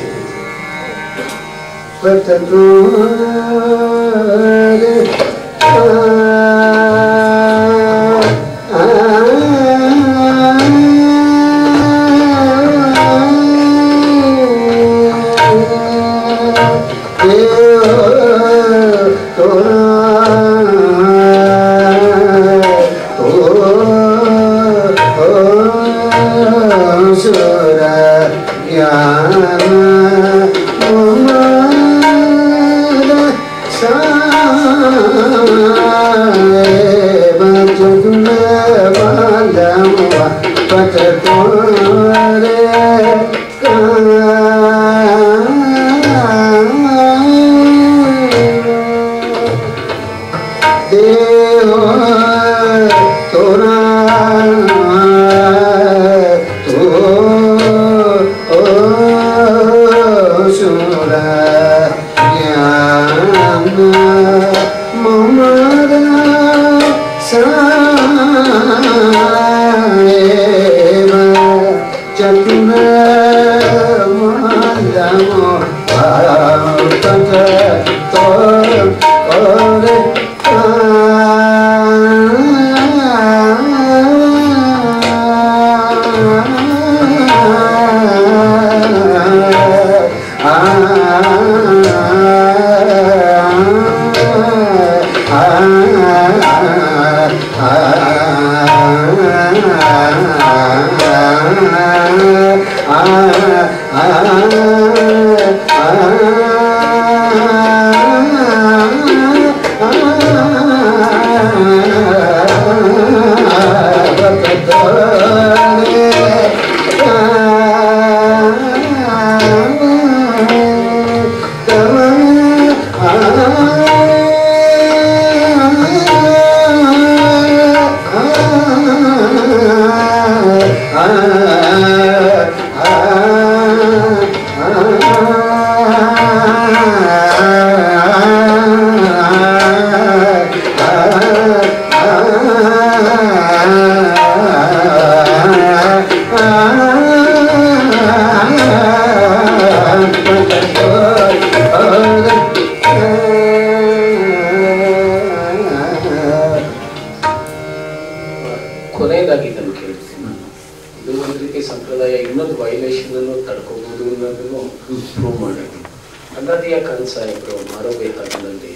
ಕೊನೆಯದಾಗಿ ಇದನ್ನು ಕೇಳ್ತೀನಿ ನಾನು ಇದು ಒಂದು ರೀತಿ ಸಂಪ್ರದಾಯ ಇನ್ನೊಂದು ವೈಲೇಷನ್ ಅನ್ನು ತಡ್ಕೋಬಹುದು ಅನ್ನೋದನ್ನು ಪ್ರೂವ್ ಮಾಡಿದ್ವಿ ಅಂದಾದಿಯ ಖಾನ್ ಸಾಹೇಬರು ಮಾರೋಬೇಕಾಗಿನಲ್ಲಿ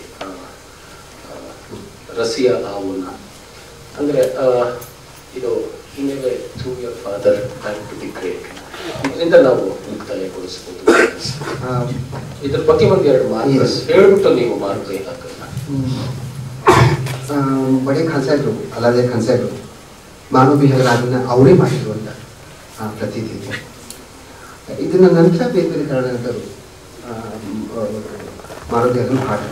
ರಸಿಯ ಆವುನ ಅಂದ್ರೆ ಆ, ಇದು ಇನ್ನೇವೆ through your father back to the great ಇದರಿಂದ ನಾವು ಮುಕ್ತಾಯಗೊಳಿಸ್ಬೋದು ಇದ್ರ ಬಗ್ಗೆ ಒಂದ್ ಎರಡು ಮಾತು Yes. ಹೇಳ್ಬಿಟ್ಟು ನೀವು ಮಾಡಬೇಕಾಗಲ್ಲ ಬಡೆ ಖಾನ್ ಸಾಹೇಬ್ರು ಅಲಾದೆ ಖಾನ್ ಸಾಹೇಬ್ರು ಮಾನವ ಅದನ್ನ ಅವರೇ ಮಾಡಿದ್ರು ಅಂತ ಆ, ಪ್ರತೀತಿ ಇದೆ ಇದನ್ನ ನಂತರ ಬೇರೆ ಬೇರೆ ಕಾರಣಗಳು ಮಾನವ ಹಾಡು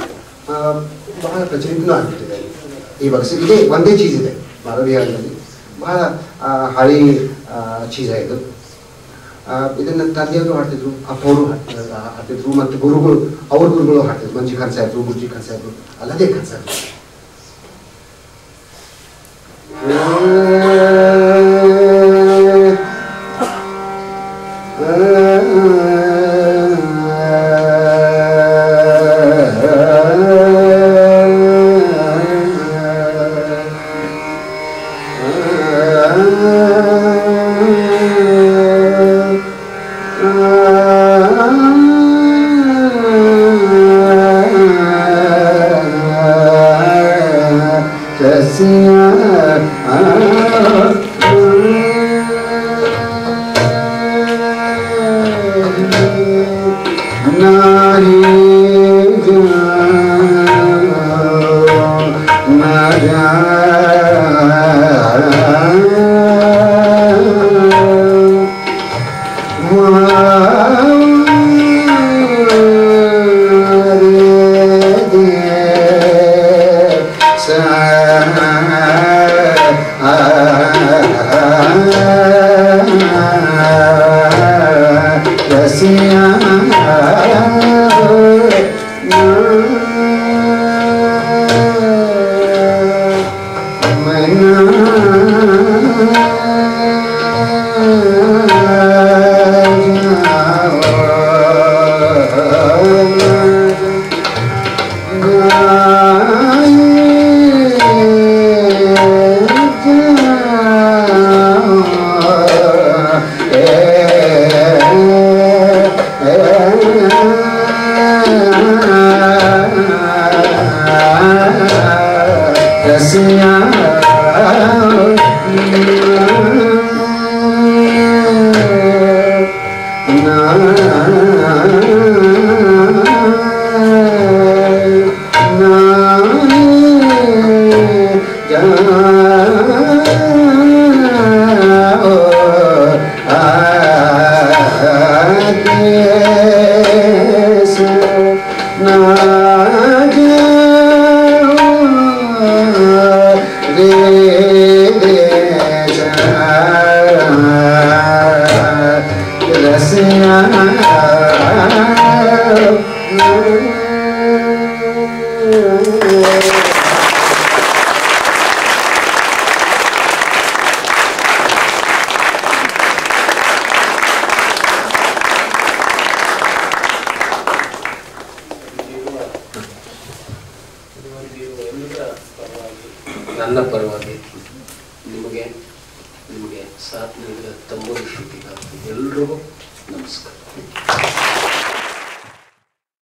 ಆ, ಬಹಳ ಪ್ರಚಲಿತನೂ ಆಗ್ಬಿಟ್ಟಿದೆ ಇವಾಗ ಸ- ಇದೇ ಒಂದೇ ಚೀಸ್ ಇದೆ ಮಾನವೀಯದಲ್ಲಿ ಬಹಳ ಆ, ಹಳಿ ಆ, ಚೀಸ ಇದು ಆ, ಇದನ್ನ ತಂದೆಯವರು ಹಾಡ್ತಿದ್ರು ಅಪ್ಪವರು ಹಾಡ್ತಿದ್ರು ಹಾಡ್ತಿದ್ರು ಮತ್ತು ಗುರುಗಳು ಅವ್ರ ಗುರುಗಳು ಹಾಡ್ತಿದ್ರು ಮಂಜಿ ಖಾನ್ ಸಾಹೇಬ್ರು ಗುರುಜಿ ಖಾನ್ ಸಾಹೇಬ್ರು ಅಲ್ಲದೇ ಖಾನ್ ಸಾಹೇಬ್ರು ನನ್ನ ಪರವಾಗಿ ನಿಮಗೆ ನಿಮಗೆ ಸಾಥ್ ನೀಡಿದ ತಮ್ಮೂರು ಶ್ರುತಿಗ ಎಲ್ರಿಗೂ ನಮಸ್ಕಾರ